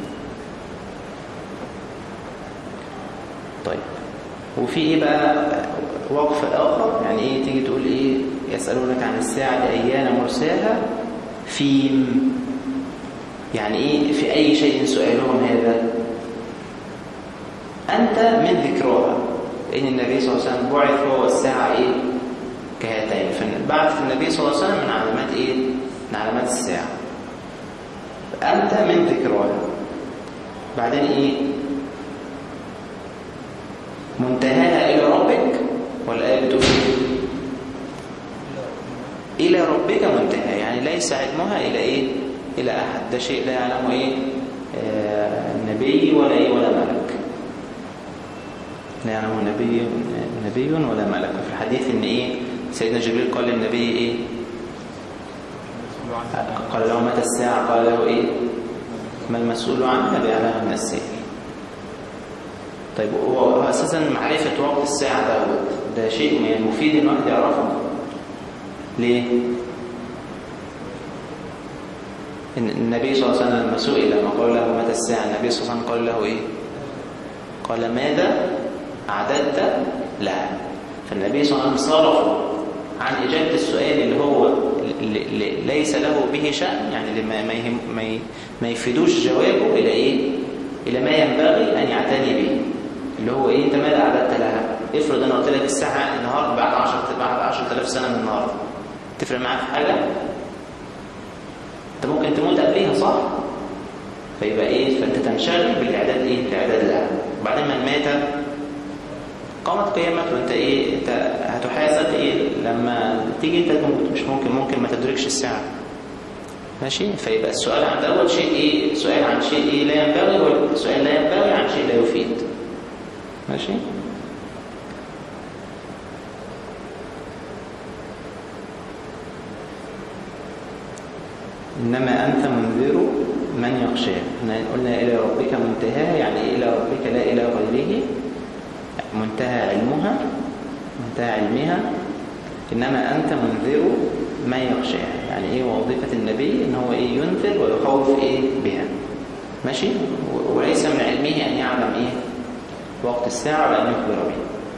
طيب وفي إيه بقى وقف آخر يعني إيه تيجي تقول إيه يسألونك عن الساعة أيان مرساها فيم يعني ايه في اي شيء سؤالهم هذا انت من ذكراها لان النبي صلى الله عليه وسلم بعث هو الساعه ايه كهاتين فبعث النبي صلى الله عليه وسلم من علامات ايه من علامات الساعه انت من ذكراها بعدين ايه منتهاها ربك منتهى يعني ليس علمها إلى إيه إلى أحد ده شيء لا يعلمه إيه آه نبي ولا إيه ولا ملك لا يعلمه نبي نبي ولا ملك في الحديث إن إيه سيدنا جبريل قال للنبي إيه مسؤول عنها. قال له متى الساعة قال له إيه ما المسؤول عنها بأعلم من السائل طيب هو هو أساسا معرفة وقت الساعة ده ده شيء من المفيد إن الواحد يعرفه ليه؟ إن النبي صلى الله عليه وسلم لما سئل لما قال له متى الساعة النبي صلى الله عليه وسلم قال له إيه؟ قال ماذا أعددت لها فالنبي صلى الله عليه وسلم صرف عن إجابة السؤال اللي هو اللي اللي ليس له به شأن يعني اللي ما ما يهم ما ي- ما يفيدوش جوابه إلى إيه؟ إلى ما ينبغي أن يعتني به اللي هو إيه أنت ماذا أعددت لها؟ افرض أنا قلت لك الساعة النهارده بعد 10 بعد 10000 سنة من النهارده تفرق معاك في حاجة؟ أنت ممكن تموت قبليها صح؟ فيبقى إيه؟ فأنت تنشغل بالإعداد إيه؟ الإعداد لها وبعدين من مات قامت قيامته وانت ايه انت هتحاسب ايه لما تيجي انت تموت مش ممكن ممكن ما تدركش الساعه ماشي فيبقى السؤال عن اول شيء ايه سؤال عن شيء ايه لا ينبغي والسؤال لا ينبغي عن شيء لا يفيد ماشي إنما أنت منذر من يخشاه احنا قلنا إلى ربك منتهى يعني إلى ربك لا إلى غيره منتهى علمها منتهى علمها إنما أنت منذر من يخشاها يعني إيه وظيفة النبي إن هو إيه ينذر ويخوف إيه بها ماشي و- وليس من علمه أن يعلم إيه وقت الساعة ولا أن يخبر به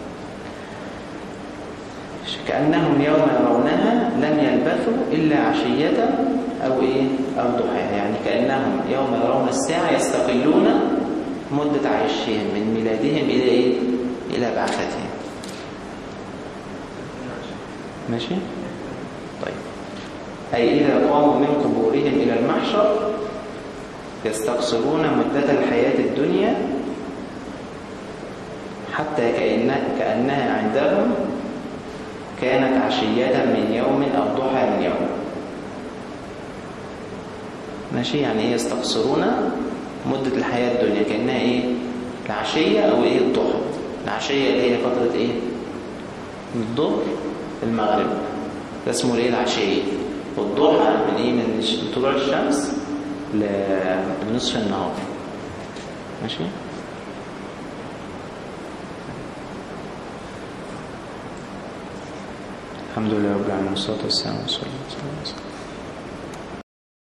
كأنهم يوم يرونها لم يلبثوا إلا عشية أو إيه أو ضحاها يعني كأنهم يوم يرون الساعة يستقلون مدة عيشهم من ميلادهم إلى إيه إلى بعثتهم ماشي طيب أي إذا قاموا من قبورهم إلى المحشر يستقصرون مدة الحياة الدنيا حتى كأنها, كأنها عندهم كانت عشية من يوم أو ضحى من يوم ماشي يعني ايه يستقصرون مدة الحياة الدنيا كأنها ايه العشية او ايه الضحى العشية اللي هي فترة ايه من الظهر المغرب ده اسمه الايه العشية والضحى من ايه من ش- طلوع الشمس ل- لنصف النهار ماشي الحمد لله رب العالمين والصلاة والسلام على رسول الله صلى الله عليه وسلم